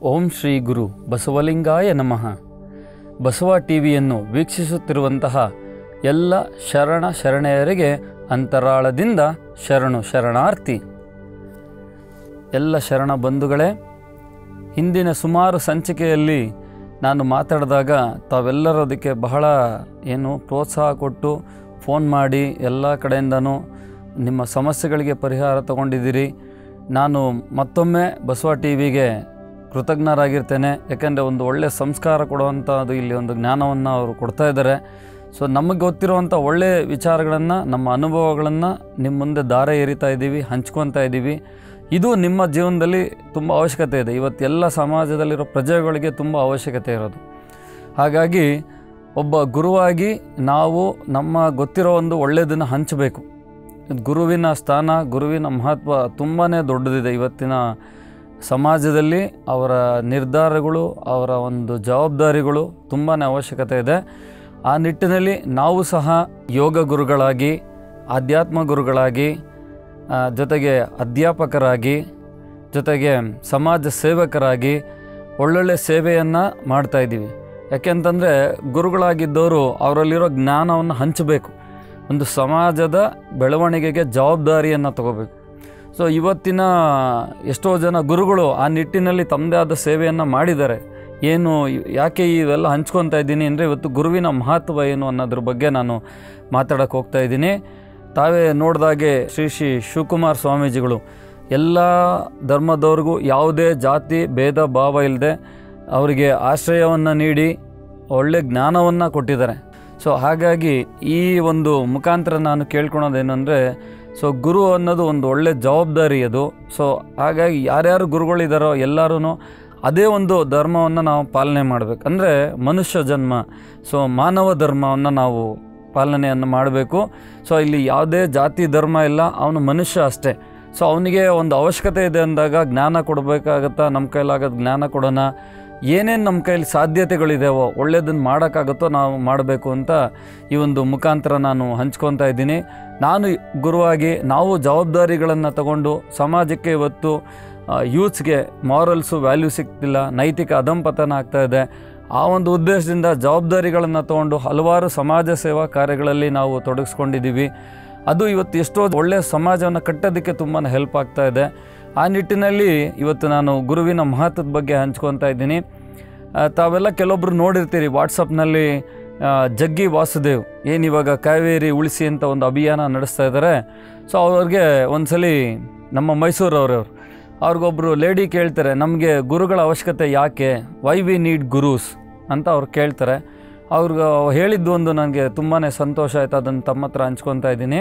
ಓಂ ಶ್ರೀ ಗುರು ಬಸವಲಿಂಗಾಯ ನಮಃ ಬಸವ ಟಿವಿಯನ್ನು ವೀಕ್ಷಿಸುತ್ತಿರುವಂತಹ ಎಲ್ಲ ಶರಣ ಶರಣೆಯರಿಗೆ ಅಂತರಾಳದಿಂದ ಶರಣು ಶರಣಾರ್ಥಿ ಎಲ್ಲ ಶರಣ ಬಂಧುಗಳೇ ಹಿಂದಿನ ಸುಮಾರು ಸಂಚಿಕೆಯಲ್ಲಿ ನಾನು ಮಾತಾಡಿದಾಗ ತಾವೆಲ್ಲರೂ ಅದಕ್ಕೆ ಬಹಳ ಏನು ಪ್ರೋತ್ಸಾಹ ಕೊಟ್ಟು ಫೋನ್ ಮಾಡಿ ಎಲ್ಲ ಕಡೆಯಿಂದನೂ ನಿಮ್ಮ ಸಮಸ್ಯೆಗಳಿಗೆ ಪರಿಹಾರ ತಗೊಂಡಿದ್ದೀರಿ ನಾನು ಮತ್ತೊಮ್ಮೆ ಬಸವ ಟಿ ವಿಗೆ ಕೃತಜ್ಞರಾಗಿರ್ತೇನೆ ಯಾಕೆಂದರೆ ಒಂದು ಒಳ್ಳೆಯ ಸಂಸ್ಕಾರ ಕೊಡುವಂಥದ್ದು ಇಲ್ಲಿ ಒಂದು ಜ್ಞಾನವನ್ನು ಅವರು ಕೊಡ್ತಾ ಇದ್ದಾರೆ ಸೊ ನಮಗೆ ಗೊತ್ತಿರುವಂಥ ಒಳ್ಳೆಯ ವಿಚಾರಗಳನ್ನು ನಮ್ಮ ಅನುಭವಗಳನ್ನು ನಿಮ್ಮ ಮುಂದೆ ದಾರ ಎರಿತಾ ಇದ್ದೀವಿ ಹಂಚ್ಕೊತಾ ಇದ್ದೀವಿ ಇದು ನಿಮ್ಮ ಜೀವನದಲ್ಲಿ ತುಂಬ ಅವಶ್ಯಕತೆ ಇದೆ ಇವತ್ತು ಎಲ್ಲ ಸಮಾಜದಲ್ಲಿರೋ ಪ್ರಜೆಗಳಿಗೆ ತುಂಬ ಅವಶ್ಯಕತೆ ಇರೋದು ಹಾಗಾಗಿ ಒಬ್ಬ ಗುರುವಾಗಿ ನಾವು ನಮ್ಮ ಗೊತ್ತಿರೋ ಒಂದು ಒಳ್ಳೆಯದನ್ನು ಹಂಚಬೇಕು ಗುರುವಿನ ಸ್ಥಾನ ಗುರುವಿನ ಮಹತ್ವ ತುಂಬಾ ದೊಡ್ಡದಿದೆ ಇವತ್ತಿನ ಸಮಾಜದಲ್ಲಿ ಅವರ ನಿರ್ಧಾರಗಳು ಅವರ ಒಂದು ಜವಾಬ್ದಾರಿಗಳು ತುಂಬಾ ಅವಶ್ಯಕತೆ ಇದೆ ಆ ನಿಟ್ಟಿನಲ್ಲಿ ನಾವು ಸಹ ಯೋಗ ಗುರುಗಳಾಗಿ ಆಧ್ಯಾತ್ಮ ಗುರುಗಳಾಗಿ ಆ, ಜೊತೆಗೆ ಅಧ್ಯಾಪಕರಾಗಿ ಜೊತೆಗೆ ಸಮಾಜ ಸೇವಕರಾಗಿ ಒಳ್ಳೊಳ್ಳೆ ಸೇವೆಯನ್ನು ಮಾಡ್ತಾಯಿದ್ದೀವಿ ಯಾಕೆಂತಂದರೆ ಗುರುಗಳಾಗಿದ್ದವರು ಅವರಲ್ಲಿರೋ ಜ್ಞಾನವನ್ನು ಹಂಚಬೇಕು ಒಂದು ಸಮಾಜದ ಬೆಳವಣಿಗೆಗೆ ಜವಾಬ್ದಾರಿಯನ್ನು ತಗೋಬೇಕು ಸೊ ಇವತ್ತಿನ ಎಷ್ಟೋ ಜನ ಗುರುಗಳು ಆ ನಿಟ್ಟಿನಲ್ಲಿ ತಮ್ಮದೇ ಆದ ಸೇವೆಯನ್ನು ಮಾಡಿದ್ದಾರೆ ಏನು ಯಾಕೆ ಇವೆಲ್ಲ ಹಂಚ್ಕೊತಾ ಇದ್ದೀನಿ ಅಂದರೆ ಇವತ್ತು ಗುರುವಿನ ಮಹತ್ವ ಏನು ಅನ್ನೋದ್ರ ಬಗ್ಗೆ ನಾನು ಮಾತಾಡೋಕ್ಕೆ ಹೋಗ್ತಾ ಇದ್ದೀನಿ ತಾವೇ ನೋಡಿದಾಗೆ ಶ್ರೀ ಶ್ರೀ ಶಿವಕುಮಾರ್ ಸ್ವಾಮೀಜಿಗಳು ಎಲ್ಲ ಧರ್ಮದವ್ರಿಗೂ ಯಾವುದೇ ಜಾತಿ ಭೇದ ಭಾವ ಇಲ್ಲದೆ ಅವರಿಗೆ ಆಶ್ರಯವನ್ನು ನೀಡಿ ಒಳ್ಳೆ ಜ್ಞಾನವನ್ನು ಕೊಟ್ಟಿದ್ದಾರೆ ಸೊ ಹಾಗಾಗಿ ಈ ಒಂದು ಮುಖಾಂತರ ನಾನು ಕೇಳ್ಕೊಳೋದೇನು ಅಂದರೆ ಸೊ ಗುರು ಅನ್ನೋದು ಒಂದು ಒಳ್ಳೆ ಜವಾಬ್ದಾರಿ ಅದು ಸೊ ಹಾಗಾಗಿ ಯಾರ್ಯಾರು ಗುರುಗಳಿದ್ದಾರೋ ಎಲ್ಲರೂ ಅದೇ ಒಂದು ಧರ್ಮವನ್ನು ನಾವು ಪಾಲನೆ ಮಾಡಬೇಕು ಅಂದರೆ ಮನುಷ್ಯ ಜನ್ಮ ಸೊ ಮಾನವ ಧರ್ಮವನ್ನು ನಾವು ಪಾಲನೆಯನ್ನು ಮಾಡಬೇಕು ಸೊ ಇಲ್ಲಿ ಯಾವುದೇ ಜಾತಿ ಧರ್ಮ ಇಲ್ಲ ಅವನು ಮನುಷ್ಯ ಅಷ್ಟೇ ಸೊ ಅವನಿಗೆ ಒಂದು ಅವಶ್ಯಕತೆ ಇದೆ ಅಂದಾಗ ಜ್ಞಾನ ಕೊಡಬೇಕಾಗತ್ತಾ ನಮ್ಮ ಕೈಲಾಗೋದು ಜ್ಞಾನ ಕೊಡೋಣ ಏನೇನು ನಮ್ಮ ಕೈಲಿ ಸಾಧ್ಯತೆಗಳಿದಾವೋ ಒಳ್ಳೇದನ್ನು ಮಾಡೋಕ್ಕಾಗುತ್ತೋ ನಾವು ಮಾಡಬೇಕು ಅಂತ ಈ ಒಂದು ಮುಖಾಂತರ ನಾನು ಹಂಚ್ಕೊತಾ ಇದ್ದೀನಿ ನಾನು ಗುರುವಾಗಿ ನಾವು ಜವಾಬ್ದಾರಿಗಳನ್ನು ತಗೊಂಡು ಸಮಾಜಕ್ಕೆ ಇವತ್ತು ಯೂತ್ಸ್ಗೆ ಮಾರಲ್ಸು ವ್ಯಾಲ್ಯೂ ಸಿಗ್ತಿಲ್ಲ ನೈತಿಕ ಅಧಂಪತನ ಆಗ್ತಾ ಇದೆ ಆ ಒಂದು ಉದ್ದೇಶದಿಂದ ಜವಾಬ್ದಾರಿಗಳನ್ನು ತಗೊಂಡು ಹಲವಾರು ಸಮಾಜ ಸೇವಾ ಕಾರ್ಯಗಳಲ್ಲಿ ನಾವು ತೊಡಗಿಸ್ಕೊಂಡಿದ್ದೀವಿ ಅದು ಇವತ್ತು ಎಷ್ಟೋ ಒಳ್ಳೆಯ ಸಮಾಜವನ್ನು ಕಟ್ಟೋದಕ್ಕೆ ತುಂಬಾ ಹೆಲ್ಪ್ ಆಗ್ತಾ ಇದೆ ಆ ನಿಟ್ಟಿನಲ್ಲಿ ಇವತ್ತು ನಾನು ಗುರುವಿನ ಮಹತ್ವದ ಬಗ್ಗೆ ಹಂಚ್ಕೊತಾ ಇದ್ದೀನಿ ಆ, ತಾವೆಲ್ಲ ಕೆಲವೊಬ್ರು ನೋಡಿರ್ತೀರಿ ವಾಟ್ಸಪ್ನಲ್ಲಿ ಆ, ಜಗ್ಗಿ ವಾಸುದೇವ್ ಏನು ಇವಾಗ ಕಾವೇರಿ ಉಳಿಸಿ ಅಂತ ಒಂದು ಅಭಿಯಾನ ನಡೆಸ್ತಾ ಇದ್ದಾರೆ ಸೊ ಅವ್ರಿಗೆ ಒಂದ್ಸಲಿ ನಮ್ಮ ಮೈಸೂರವ್ರವ್ರು ಅವ್ರಿಗೊಬ್ಬರು ಲೇಡಿ ಕೇಳ್ತಾರೆ ನಮಗೆ ಗುರುಗಳ ಅವಶ್ಯಕತೆ ಯಾಕೆ ವೈ ವಿ ನೀಡ್ ಗುರೂಸ್ ಅಂತ ಅವ್ರು ಕೇಳ್ತಾರೆ ಅವ್ರಿಗೆ ಹೇಳಿದ್ದು ಒಂದು ನನಗೆ ತುಂಬಾ ಸಂತೋಷ ಆಯ್ತು ಅದನ್ನು ತಮ್ಮ ಹತ್ರ ಹಂಚ್ಕೊತಾ ಇದ್ದೀನಿ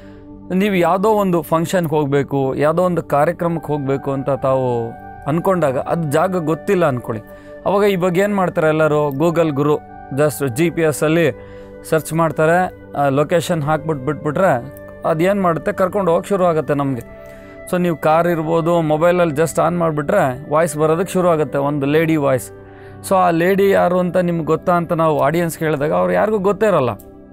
ನೀವು ಯಾವುದೋ ಒಂದು ಫಂಕ್ಷನ್ಗೆ ಹೋಗಬೇಕು ಯಾವುದೋ ಒಂದು ಕಾರ್ಯಕ್ರಮಕ್ಕೆ ಹೋಗಬೇಕು ಅಂತ ತಾವು ಅಂದ್ಕೊಂಡಾಗ ಅದು ಜಾಗ ಗೊತ್ತಿಲ್ಲ ಅಂದ್ಕೊಳ್ಳಿ ಅವಾಗ ಈ ಬಗ್ಗೆ ಏನು ಮಾಡ್ತಾರೆ ಎಲ್ಲರೂ ಗೂಗಲ್ ಗುರು ಜಸ್ಟ್ ಜಿ ಪಿ ಎಸ್ಸಲ್ಲಿ ಸರ್ಚ್ ಮಾಡ್ತಾರೆ ಲೊಕೇಶನ್ ಹಾಕ್ಬಿಟ್ಟು ಬಿಟ್ಬಿಟ್ರೆ ಅದೇನು ಮಾಡುತ್ತೆ ಕರ್ಕೊಂಡು ಹೋಗಕ್ಕೆ ಶುರು ಆಗುತ್ತೆ ನಮಗೆ ಸೊ ನೀವು ಕಾರ್ ಇರ್ಬೋದು ಮೊಬೈಲಲ್ಲಿ ಜಸ್ಟ್ ಆನ್ ಮಾಡಿಬಿಟ್ರೆ ವಾಯ್ಸ್ ಬರೋದಕ್ಕೆ ಶುರು ಆಗುತ್ತೆ ಒಂದು ಲೇಡಿ ವಾಯ್ಸ್ ಸೊ ಆ ಲೇಡಿ ಯಾರು ಅಂತ ನಿಮ್ಗೆ ಗೊತ್ತಾ ಅಂತ ನಾವು ಆಡಿಯನ್ಸ್ ಕೇಳಿದಾಗ ಅವ್ರು ಯಾರಿಗೂ ಗೊತ್ತೇ ಇರಲ್ಲ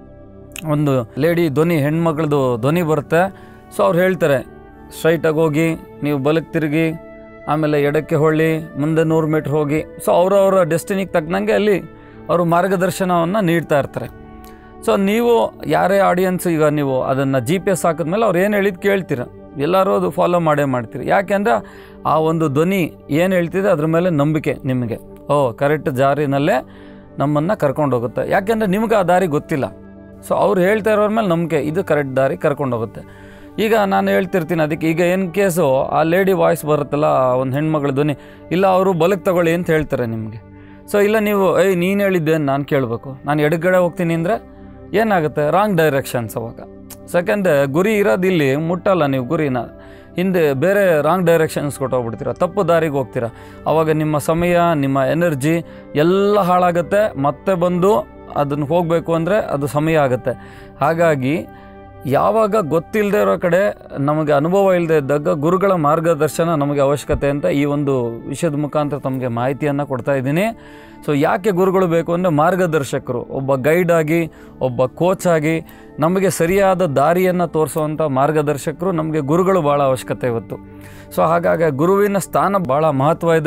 ಒಂದು ಲೇಡಿ ಧ್ವನಿ ಹೆಣ್ಮಗಳದು ಧ್ವನಿ ಬರುತ್ತೆ ಸೊ ಅವ್ರು ಹೇಳ್ತಾರೆ ಸ್ಟ್ರೈಟಾಗಿ ಹೋಗಿ ನೀವು ಬಲಕ್ಕೆ ತಿರುಗಿ ಆಮೇಲೆ ಎಡಕ್ಕೆ ಹೊಳ್ಳಿ ಮುಂದೆ ನೂರು ಮೀಟ್ರ್ ಹೋಗಿ ಸೊ ಅವರವರ ಡೆಸ್ಟಿನಿಗೆ ತಕ್ಕನಂಗೆ ಅಲ್ಲಿ ಅವರು ಮಾರ್ಗದರ್ಶನವನ್ನು ನೀಡ್ತಾ ಇರ್ತಾರೆ ಸೊ ನೀವು ಯಾರೇ ಆಡಿಯನ್ಸ್ ಈಗ ನೀವು ಅದನ್ನು ಜಿ ಪಿ ಎಸ್ ಹಾಕಿದ್ಮೇಲೆ ಅವ್ರು ಏನು ಹೇಳಿದ್ದು ಕೇಳ್ತೀರ ಎಲ್ಲರೂ ಅದು ಫಾಲೋ ಮಾಡೇ ಮಾಡ್ತೀರಿ ಯಾಕೆಂದರೆ ಆ ಒಂದು ಧ್ವನಿ ಏನು ಹೇಳ್ತಿದೆ ಅದ್ರ ಮೇಲೆ ನಂಬಿಕೆ ನಿಮಗೆ ಓ ಕರೆಕ್ಟ್ ಜಾರಿನಲ್ಲೇ ನಮ್ಮನ್ನು ಕರ್ಕೊಂಡು ಹೋಗುತ್ತೆ ಯಾಕೆಂದರೆ ನಿಮ್ಗೆ ಆ ದಾರಿ ಗೊತ್ತಿಲ್ಲ ಸೊ ಅವ್ರು ಹೇಳ್ತಾ ಇರೋರ ಮೇಲೆ ನಂಬಿಕೆ ಇದು ಕರೆಕ್ಟ್ ದಾರಿ ಕರ್ಕೊಂಡು ಹೋಗುತ್ತೆ ಈಗ ನಾನು ಹೇಳ್ತಿರ್ತೀನಿ ಅದಕ್ಕೆ ಈಗ ಏನು ಕೇಸು ಆ ಲೇಡಿ ವಾಯ್ಸ್ ಬರುತ್ತಲ್ಲ ಆ ಒಂದು ಹೆಣ್ಮಗಳ ಧ್ವನಿ ಇಲ್ಲ ಅವರು ಬಲಕ್ಕೆ ತಗೊಳ್ಳಿ ಅಂತ ಹೇಳ್ತಾರೆ ನಿಮಗೆ ಸೊ ಇಲ್ಲ ನೀವು ಏಯ್ ನೀನು ಹೇಳಿದ್ದೇನು ನಾನು ಕೇಳಬೇಕು ನಾನು ಎಡಗಡೆ ಹೋಗ್ತೀನಿ ಅಂದರೆ ಏನಾಗುತ್ತೆ ರಾಂಗ್ ಡೈರೆಕ್ಷನ್ಸ್ ಅವಾಗ ಸೆಕೆಂಡ್ ಗುರಿ ಇರೋದು ಇಲ್ಲಿ ಮುಟ್ಟಲ್ಲ ನೀವು ಗುರಿನ ಹಿಂದೆ ಬೇರೆ ರಾಂಗ್ ಡೈರೆಕ್ಷನ್ಸ್ ಕೊಟ್ಟೋಗ್ಬಿಡ್ತೀರ ತಪ್ಪು ದಾರಿಗೆ ಹೋಗ್ತೀರ ಅವಾಗ ನಿಮ್ಮ ಸಮಯ ನಿಮ್ಮ ಎನರ್ಜಿ ಎಲ್ಲ ಹಾಳಾಗುತ್ತೆ ಮತ್ತೆ ಬಂದು ಅದನ್ನು ಹೋಗಬೇಕು ಅಂದರೆ ಅದು ಸಮಯ ಆಗುತ್ತೆ ಹಾಗಾಗಿ ಯಾವಾಗ ಗೊತ್ತಿಲ್ಲದೆ ಇರೋ ಕಡೆ ನಮಗೆ ಅನುಭವ ಇಲ್ಲದೆ ಇದ್ದಾಗ ಗುರುಗಳ ಮಾರ್ಗದರ್ಶನ ನಮಗೆ ಅವಶ್ಯಕತೆ ಅಂತ ಈ ಒಂದು ವಿಷಯದ ಮುಖಾಂತರ ತಮಗೆ ಮಾಹಿತಿಯನ್ನು ಕೊಡ್ತಾ ಇದ್ದೀನಿ ಸೊ ಯಾಕೆ ಗುರುಗಳು ಬೇಕು ಅಂದರೆ ಮಾರ್ಗದರ್ಶಕರು ಒಬ್ಬ ಗೈಡ್ ಆಗಿ ಒಬ್ಬ ಕೋಚ್ ಆಗಿ ನಮಗೆ ಸರಿಯಾದ ದಾರಿಯನ್ನು ತೋರಿಸುವಂಥ ಮಾರ್ಗದರ್ಶಕರು ನಮಗೆ ಗುರುಗಳು ಭಾಳ ಅವಶ್ಯಕತೆ ಇವತ್ತು ಸೊ ಹಾಗಾಗಿ ಗುರುವಿನ ಸ್ಥಾನ ಭಾಳ ಮಹತ್ವ ಇದೆ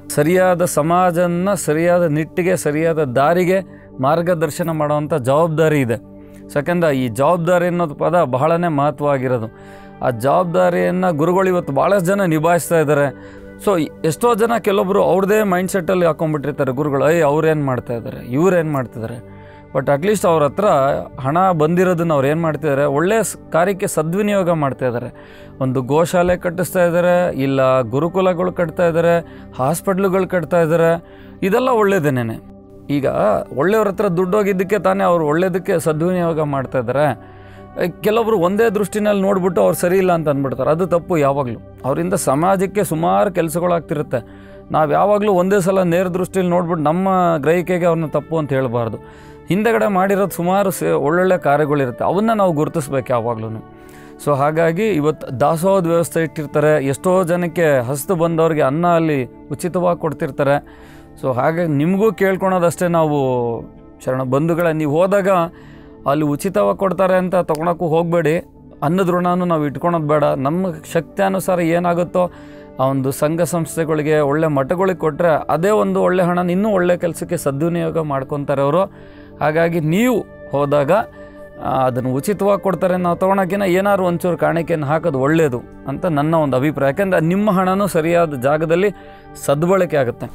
ಸರಿಯಾದ ಸಮಾಜನ ಸರಿಯಾದ ನಿಟ್ಟಿಗೆ ಸರಿಯಾದ ದಾರಿಗೆ ಮಾರ್ಗದರ್ಶನ ಮಾಡುವಂಥ ಜವಾಬ್ದಾರಿ ಇದೆ ಯಾಕಂದ್ರೆ ಈ ಜವಾಬ್ದಾರಿ ಅನ್ನೋದು ಪದ ಬಹಳನೇ ಮಹತ್ವವಾಗಿರೋದು ಆ ಜವಾಬ್ದಾರಿಯನ್ನು ಗುರುಗಳು ಇವತ್ತು ಭಾಳಷ್ಟು ಜನ ನಿಭಾಯಿಸ್ತಾ ಇದ್ದಾರೆ ಸೊ ಎಷ್ಟೋ ಜನ ಕೆಲವೊಬ್ಬರು ಅವ್ರದ್ದೇ ಮೈಂಡ್ ಸೆಟ್ಟಲ್ಲಿ ಹಾಕೊಂಡ್ಬಿಟ್ಟಿರ್ತಾರೆ ಗುರುಗಳು ಅಯ್ಯ ಅವ್ರೇನು ಮಾಡ್ತಾ ಇದ್ದಾರೆ ಇವ್ರೇನು ಮಾಡ್ತಿದ್ದಾರೆ ಬಟ್ ಅಟ್ಲೀಸ್ಟ್ ಅವ್ರ ಹತ್ರ ಹಣ ಬಂದಿರೋದನ್ನ ಅವ್ರು ಏನು ಮಾಡ್ತಿದ್ದಾರೆ ಒಳ್ಳೆಯ ಸ್- ಕಾರ್ಯಕ್ಕೆ ಸದ್ವಿನಿಯೋಗ ಮಾಡ್ತಾ ಇದ್ದಾರೆ ಒಂದು ಗೋಶಾಲೆ ಕಟ್ಟಿಸ್ತಾ ಇದ್ದಾರೆ ಇಲ್ಲ ಗುರುಕುಲಗಳು ಕಟ್ತಾ ಇದ್ದಾರೆ ಹಾಸ್ಪಿಟ್ಲುಗಳು ಕಟ್ತಾ ಇದ್ದಾರೆ ಇದೆಲ್ಲ ಒಳ್ಳೇದೇನೆ ಈಗ ಒಳ್ಳೆಯವ್ರ ಹತ್ರ ದುಡ್ಡು ಹೋಗಿದ್ದಕ್ಕೆ ತಾನೇ ಅವ್ರು ಒಳ್ಳೇದಕ್ಕೆ ಸದ್ವಿನಿಯೋಗ ಮಾಡ್ತಾ ಇದ್ದಾರೆ ಏ, ಕೆಲವೊಬ್ರು ಒಂದೇ ದೃಷ್ಟಿನಲ್ಲಿ ನೋಡ್ಬಿಟ್ಟು ಅವ್ರು ಸರಿ ಇಲ್ಲ ಅಂತ ಅಂದ್ಬಿಡ್ತಾರೆ ಅದು ತಪ್ಪು ಯಾವಾಗಲೂ ಅವರಿಂದ ಸಮಾಜಕ್ಕೆ ಸುಮಾರು ಕೆಲಸಗಳಾಗ್ತಿರುತ್ತೆ ನಾವು ಯಾವಾಗಲೂ ಒಂದೇ ಸಲ ನೇರ ದೃಷ್ಟಿಯಲ್ಲಿ ನೋಡ್ಬಿಟ್ಟು ನಮ್ಮ ಗ್ರಹಿಕೆಗೆ ಅವ್ರನ್ನ ತಪ್ಪು ಅಂತ ಹೇಳಬಾರ್ದು ಹಿಂದೆಗಡೆ ಮಾಡಿರೋದು ಸುಮಾರು ಸೇ ಒಳ್ಳೊಳ್ಳೆ ಕಾರ್ಯಗಳಿರುತ್ತೆ ಅವನ್ನ ನಾವು ಗುರುತಿಸ್ಬೇಕು ಯಾವಾಗ್ಲೂ ಸೊ ಹಾಗಾಗಿ ಇವತ್ತು ದಾಸೋಹದ ವ್ಯವಸ್ಥೆ ಇಟ್ಟಿರ್ತಾರೆ ಎಷ್ಟೋ ಜನಕ್ಕೆ ಹಸ್ತು ಬಂದವ್ರಿಗೆ ಅನ್ನ ಅಲ್ಲಿ ಉಚಿತವಾಗಿ ಕೊಡ್ತಿರ್ತಾರೆ ಸೊ ಹಾಗಾಗಿ ನಿಮಗೂ ಕೇಳ್ಕೊಳೋದಷ್ಟೇ ನಾವು ಶರಣ ಬಂಧುಗಳೇ ನೀವು ಹೋದಾಗ ಅಲ್ಲಿ ಉಚಿತವಾಗಿ ಕೊಡ್ತಾರೆ ಅಂತ ತೊಗೊಳಕ್ಕೂ ಹೋಗಬೇಡಿ ಅನ್ನದ ಋಣನೂ ನಾವು ಇಟ್ಕೊಳೋದು ಬೇಡ ನಮ್ಮ ಶಕ್ತಿಯಾನುಸಾರ ಏನಾಗುತ್ತೋ ಆ ಒಂದು ಸಂಘ ಸಂಸ್ಥೆಗಳಿಗೆ ಒಳ್ಳೆ ಮಠಗಳಿಗೆ ಕೊಟ್ಟರೆ ಅದೇ ಒಂದು ಒಳ್ಳೆ ಹಣನ ಇನ್ನೂ ಒಳ್ಳೆ ಕೆಲಸಕ್ಕೆ ಸದ್ವಿನಿಯೋಗ ಮಾಡ್ಕೊತಾರೆ ಅವರು ಹಾಗಾಗಿ ನೀವು ಹೋದಾಗ ಅದನ್ನು ಉಚಿತವಾಗಿ ಕೊಡ್ತಾರೆ ನಾವು ತೊಗೊಳಕ್ಕಿಂತ ಏನಾದ್ರು ಒಂಚೂರು ಕಾಣಿಕೆಯನ್ನು ಹಾಕೋದು ಒಳ್ಳೆಯದು ಅಂತ ನನ್ನ ಒಂದು ಅಭಿಪ್ರಾಯ ಯಾಕೆಂದರೆ ನಿಮ್ಮ ಹಣನೂ ಸರಿಯಾದ ಜಾಗದಲ್ಲಿ ಸದ್ಬಳಕೆ ಆಗುತ್ತೆ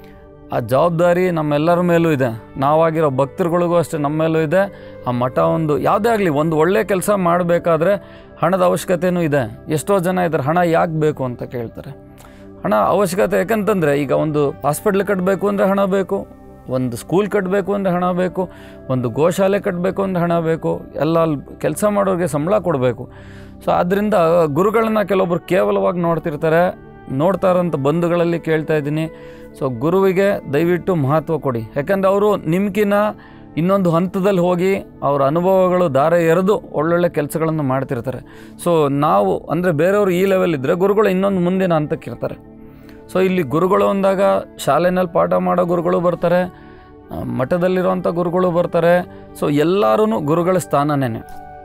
ಆ ಜವಾಬ್ದಾರಿ ನಮ್ಮೆಲ್ಲರ ಮೇಲೂ ಇದೆ ನಾವಾಗಿರೋ ಭಕ್ತರುಗಳಿಗೂ ಅಷ್ಟೇ ನಮ್ಮ ಮೇಲೂ ಇದೆ ಆ ಮಠ ಒಂದು ಯಾವುದೇ ಆಗಲಿ ಒಂದು ಒಳ್ಳೆ ಕೆಲಸ ಮಾಡಬೇಕಾದ್ರೆ ಹಣದ ಅವಶ್ಯಕತೆಯೂ ಇದೆ ಎಷ್ಟೋ ಜನ ಇದ್ದಾರೆ ಹಣ ಯಾಕೆ ಬೇಕು ಅಂತ ಕೇಳ್ತಾರೆ ಹಣ ಅವಶ್ಯಕತೆ ಯಾಕಂತಂದರೆ ಈಗ ಒಂದು ಹಾಸ್ಪಿಟ್ಲ್ ಕಟ್ಟಬೇಕು ಅಂದರೆ ಹಣ ಬೇಕು ಒಂದು ಸ್ಕೂಲ್ ಕಟ್ಟಬೇಕು ಅಂದರೆ ಹಣ ಬೇಕು ಒಂದು ಗೋಶಾಲೆ ಕಟ್ಟಬೇಕು ಅಂದರೆ ಹಣ ಬೇಕು ಎಲ್ಲ ಅಲ್ಲಿ ಕೆಲಸ ಮಾಡೋರಿಗೆ ಸಂಬಳ ಕೊಡಬೇಕು ಸೊ ಆದ್ದರಿಂದ ಗುರುಗಳನ್ನ ಕೆಲವೊಬ್ರು ಕೇವಲವಾಗಿ ನೋಡ್ತಿರ್ತಾರೆ ನೋಡ್ತಾ ಇರೋಂಥ ಬಂಧುಗಳಲ್ಲಿ ಕೇಳ್ತಾ ಇದ್ದೀನಿ ಸೊ ಗುರುವಿಗೆ ದಯವಿಟ್ಟು ಮಹತ್ವ ಕೊಡಿ ಯಾಕಂದರೆ ಅವರು ನಿಮ್ಕಿನ ಇನ್ನೊಂದು ಹಂತದಲ್ಲಿ ಹೋಗಿ ಅವರ ಅನುಭವಗಳು ದಾರ ಎರೆದು ಒಳ್ಳೊಳ್ಳೆ ಕೆಲಸಗಳನ್ನು ಮಾಡ್ತಿರ್ತಾರೆ ಸೊ ನಾವು ಅಂದರೆ ಬೇರೆಯವರು ಈ ಲೆವೆಲ್ ಇದ್ದರೆ ಗುರುಗಳು ಇನ್ನೊಂದು ಮುಂದಿನ ಹಂತಕ್ಕಿರ್ತಾರೆ ಸೊ ಇಲ್ಲಿ ಗುರುಗಳು ಅಂದಾಗ ಶಾಲೆನಲ್ಲಿ ಪಾಠ ಮಾಡೋ ಗುರುಗಳು ಬರ್ತಾರೆ ಆ, ಮಠದಲ್ಲಿರುವಂಥ ಗುರುಗಳು ಬರ್ತಾರೆ ಸೊ ಎಲ್ಲರೂ ಗುರುಗಳ ಸ್ಥಾನನೇ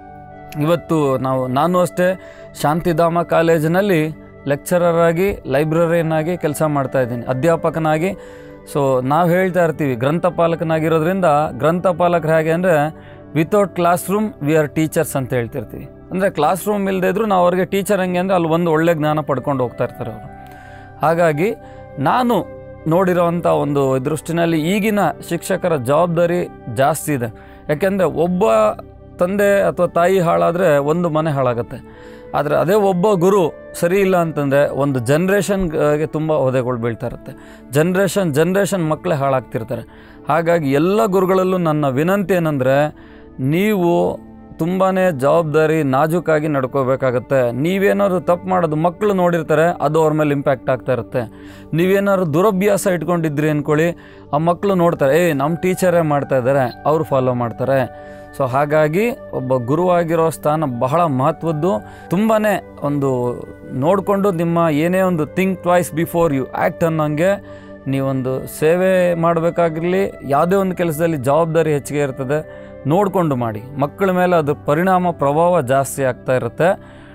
ಇವತ್ತು ನಾವು ನಾನು ಅಷ್ಟೇ ಶಾಂತಿಧಾಮ ಕಾಲೇಜಿನಲ್ಲಿ ಲೆಕ್ಚರರ್ ಆಗಿ ಲೈಬ್ರರಿಯನ್ ಆಗಿ ಕೆಲಸ ಮಾಡ್ತಾ ಇದ್ದೀನಿ ಅಧ್ಯಾಪಕನಾಗಿ ಸೊ ನಾವು ಹೇಳ್ತಾ ಇರ್ತೀವಿ ಗ್ರಂಥಪಾಲಕನಾಗಿರೋದ್ರಿಂದ ಗ್ರಂಥಪಾಲಕರು ಹೇಗೆ ಅಂದರೆ without classroom we are teachers ಅಂತ ಹೇಳ್ತಿರ್ತೀವಿ ಅಂದರೆ ಕ್ಲಾಸ್ ರೂಮ್ ಇಲ್ಲದೆ ಇದ್ರೂ ನಾವು ಅವ್ರಿಗೆ ಟೀಚರ್ ಹೆಂಗೆ ಅಂದರೆ ಅಲ್ಲಿ ಒಂದು ಒಳ್ಳೆ ಜ್ಞಾನ ಪಡ್ಕೊಂಡು ಹೋಗ್ತಾ ಇರ್ತಾರೆ ಅವರು ಹಾಗಾಗಿ ನಾನು ನೋಡಿರೋವಂಥ ಒಂದು ದೃಷ್ಟಿನಲ್ಲಿ ಈಗಿನ ಶಿಕ್ಷಕರ ಜವಾಬ್ದಾರಿ ಜಾಸ್ತಿ ಇದೆ ಯಾಕೆಂದರೆ ಒಬ್ಬ ತಂದೆ ಅಥವಾ ತಾಯಿ ಹಾಳಾದರೆ ಒಂದು ಮನೆ ಹಾಳಾಗುತ್ತೆ ಆದರೆ ಅದೇ ಒಬ್ಬ ಗುರು ಸರಿ ಇಲ್ಲ ಅಂತಂದರೆ ಒಂದು ಜನ್ರೇಷನ್ಗೆ ತುಂಬ ಒದೆಗಳು ಬೀಳ್ತಾ ಇರುತ್ತೆ ಜನ್ರೇಷನ್ ಜನ್ರೇಷನ್ ಮಕ್ಕಳೇ ಹಾಳಾಗ್ತಿರ್ತಾರೆ ಹಾಗಾಗಿ ಎಲ್ಲ ಗುರುಗಳಲ್ಲೂ ನನ್ನ ವಿನಂತಿ ಏನಂದರೆ ನೀವು ತುಂಬಾ ಜವಾಬ್ದಾರಿ ನಾಜೂಕಾಗಿ ನಡ್ಕೋಬೇಕಾಗತ್ತೆ ನೀವೇನಾದ್ರು ತಪ್ಪು ಮಾಡೋದು ಮಕ್ಕಳು ನೋಡಿರ್ತಾರೆ ಅದು ಅವ್ರ ಮೇಲೆ ಇಂಪ್ಯಾಕ್ಟ್ ಆಗ್ತಾ ಇರುತ್ತೆ ನೀವೇನಾದ್ರು ದುರಭ್ಯಾಸ ಇಟ್ಕೊಂಡಿದ್ರಿ ಅಂದ್ಕೊಳ್ಳಿ ಆ ಮಕ್ಕಳು ನೋಡ್ತಾರೆ ಏಯ್ ನಮ್ಮ ಟೀಚರೇ ಮಾಡ್ತಾ ಇದ್ದಾರೆ ಅವರು ಫಾಲೋ ಮಾಡ್ತಾರೆ ಸೊ ಹಾಗಾಗಿ ಒಬ್ಬ ಗುರುವಾಗಿರೋ ಸ್ಥಾನ ಬಹಳ ಮಹತ್ವದ್ದು ತುಂಬಾ ಒಂದು ನೋಡಿಕೊಂಡು ನಿಮ್ಮ ಏನೇ ಒಂದು think twice before you act ಅನ್ನೋಂಗೆ ನೀವೊಂದು ಸೇವೆ ಮಾಡಬೇಕಾಗಿರಲಿ ಯಾವುದೇ ಒಂದು ಕೆಲಸದಲ್ಲಿ ಜವಾಬ್ದಾರಿ ಹೆಚ್ಚಿಗೆ ಇರ್ತದೆ ನೋಡಿಕೊಂಡು ಮಾಡಿ ಮಕ್ಕಳ ಮೇಲೆ ಅದು ಪರಿಣಾಮ ಪ್ರಭಾವ ಜಾಸ್ತಿ ಆಗ್ತಾ ಇರುತ್ತೆ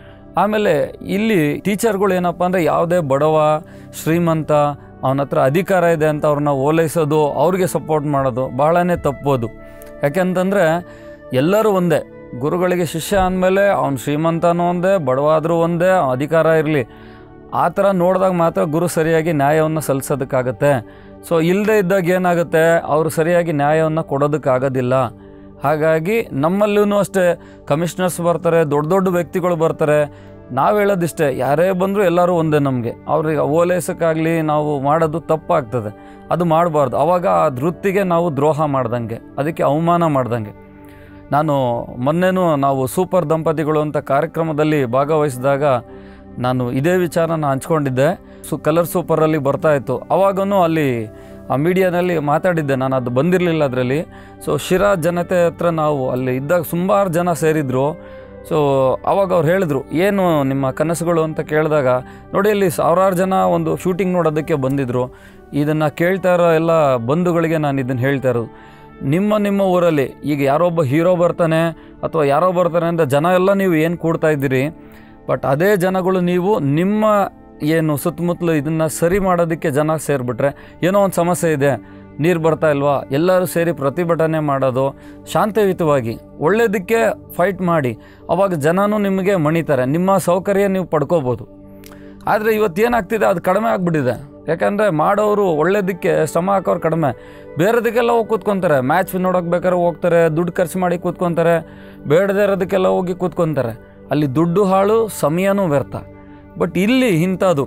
ಆಮೇಲೆ ಇಲ್ಲಿ ಟೀಚರ್ಗಳು ಏನಪ್ಪ ಅಂದರೆ ಯಾವುದೇ ಬಡವ ಶ್ರೀಮಂತ ಅವನ ಹತ್ರ ಅಧಿಕಾರ ಇದೆ ಅಂತ ಅವ್ರನ್ನ ಓಲೈಸೋದು ಅವ್ರಿಗೆ ಸಪೋರ್ಟ್ ಮಾಡೋದು ಬಹಳನೇ ತಪ್ಪೋದು ಯಾಕೆಂತಂದರೆ ಎಲ್ಲರೂ ಒಂದೇ ಗುರುಗಳಿಗೆ ಶಿಷ್ಯ ಅಂದಮೇಲೆ ಅವ್ನು ಶ್ರೀಮಂತನೂ ಒಂದೇ ಬಡವಾದರೂ ಒಂದೇ ಅವ್ನ್ ಅಧಿಕಾರ ಇರಲಿ ಆ ಥರ ನೋಡಿದಾಗ ಮಾತ್ರ ಗುರು ಸರಿಯಾಗಿ ನ್ಯಾಯವನ್ನು ಸಲ್ಲಿಸೋದಕ್ಕಾಗತ್ತೆ ಸೊ ಇಲ್ಲದೇ ಇದ್ದಾಗ ಏನಾಗುತ್ತೆ ಅವರು ಸರಿಯಾಗಿ ನ್ಯಾಯವನ್ನು ಕೊಡೋದಕ್ಕಾಗೋದಿಲ್ಲ ಹಾಗಾಗಿ ನಮ್ಮಲ್ಲೂ ಅಷ್ಟೇ ಕಮಿಷನರ್ಸ್ ಬರ್ತಾರೆ ದೊಡ್ಡ ದೊಡ್ಡ ವ್ಯಕ್ತಿಗಳು ಬರ್ತಾರೆ ನಾವು ಹೇಳೋದಿಷ್ಟೇ ಯಾರೇ ಬಂದರೂ ಎಲ್ಲರೂ ಒಂದೇ ನಮಗೆ ಅವ್ರಿಗೆ ಓಲೈಸೋಕ್ಕಾಗಲಿ ನಾವು ಮಾಡೋದು ತಪ್ಪಾಗ್ತದೆ ಅದು ಮಾಡಬಾರ್ದು ಆವಾಗ ಆ ವೃತ್ತಿಗೆ ನಾವು ದ್ರೋಹ ಮಾಡ್ದಂಗೆ ಅದಕ್ಕೆ ಅವಮಾನ ಮಾಡ್ದಂಗೆ ನಾನು ಮೊನ್ನೆನೂ ನಾವು ಸೂಪರ್ ದಂಪತಿಗಳು ಅಂತ ಕಾರ್ಯಕ್ರಮದಲ್ಲಿ ಭಾಗವಹಿಸಿದಾಗ ನಾನು ಇದೇ ವಿಚಾರನ ಹಂಚ್ಕೊಂಡಿದ್ದೆ ಸು ಕಲರ್ ಸೂಪರಲ್ಲಿ ಬರ್ತಾ ಇತ್ತು ಅವಾಗೂ ಅಲ್ಲಿ ಆ ಮೀಡಿಯಾನಲ್ಲಿ ಮಾತಾಡಿದ್ದೆ ನಾನು ಅದು ಬಂದಿರಲಿಲ್ಲ ಅದರಲ್ಲಿ ಸೊ ಶಿರಾ ಜನತೆ ಹತ್ರ ನಾವು ಅಲ್ಲಿ ಇದ್ದಾಗ ಸುಮಾರು ಜನ ಸೇರಿದ್ರು ಸೊ ಅವಾಗ ಅವ್ರು ಹೇಳಿದ್ರು ಏನು ನಿಮ್ಮ ಕನಸುಗಳು ಅಂತ ಕೇಳಿದಾಗ ನೋಡಿ ಅಲ್ಲಿ ಸಾವಿರಾರು ಜನ ಒಂದು ಶೂಟಿಂಗ್ ನೋಡೋದಕ್ಕೆ ಬಂದಿದ್ದರು ಇದನ್ನು ಕೇಳ್ತಾ ಇರೋ ಎಲ್ಲ ಬಂಧುಗಳಿಗೆ ನಾನು ಇದನ್ನು ಹೇಳ್ತಾ ಇರೋದು ನಿಮ್ಮ ನಿಮ್ಮ ಊರಲ್ಲಿ ಈಗ ಯಾರೊಬ್ಬ ಹೀರೋ ಬರ್ತಾನೆ ಅಥವಾ ಯಾರೋ ಬರ್ತಾನೆ ಅಂತ ಜನ ಎಲ್ಲ ನೀವು ಏನು ಕೂಡ್ತಾ ಇದ್ದೀರಿ ಬಟ್ ಅದೇ ಜನಗಳು ನೀವು ನಿಮ್ಮ ಏನು ಸುತ್ತಮುತ್ತಲು ಇದನ್ನು ಸರಿ ಮಾಡೋದಕ್ಕೆ ಜನ ಸೇರಿಬಿಟ್ರೆ ಏನೋ ಒಂದು ಸಮಸ್ಯೆ ಇದೆ ನೀರು ಬರ್ತಾ ಇಲ್ವಾ ಎಲ್ಲರೂ ಸೇರಿ ಪ್ರತಿಭಟನೆ ಮಾಡೋದು ಶಾಂತಿಯುತವಾಗಿ ಒಳ್ಳೆಯದಕ್ಕೆ ಫೈಟ್ ಮಾಡಿ ಅವಾಗ ಜನನೂ ನಿಮಗೆ ಮಣಿತಾರೆ ನಿಮ್ಮ ಸೌಕರ್ಯ ನೀವು ಪಡ್ಕೋಬೋದು ಆದರೆ ಇವತ್ತು ಏನಾಗ್ತಿದೆ ಅದು ಕಡಿಮೆ ಆಗಿಬಿಟ್ಟಿದೆ ಯಾಕಂದರೆ ಮಾಡೋರು ಒಳ್ಳೇದಕ್ಕೆ ಶ್ರಮ ಹಾಕೋರು ಕಡಿಮೆ ಬೇರೆದಕ್ಕೆಲ್ಲ ಹೋಗಿ ಕೂತ್ಕೊತಾರೆ ಮ್ಯಾಚ್ ನೋಡೋಕೆ ಬೇಕಾದ್ರೆ ಹೋಗ್ತಾರೆ ದುಡ್ಡು ಖರ್ಚು ಮಾಡಿ ಕೂತ್ಕೊತಾರೆ ಬೇಡದೇ ಇರೋದಕ್ಕೆಲ್ಲ ಹೋಗಿ ಕೂತ್ಕೊತಾರೆ ಅಲ್ಲಿ ದುಡ್ಡು ಹಾಳು ಸಮಯನೂ ವ್ಯರ್ಥ ಬಟ್ ಇಲ್ಲಿ ಇಂಥದ್ದು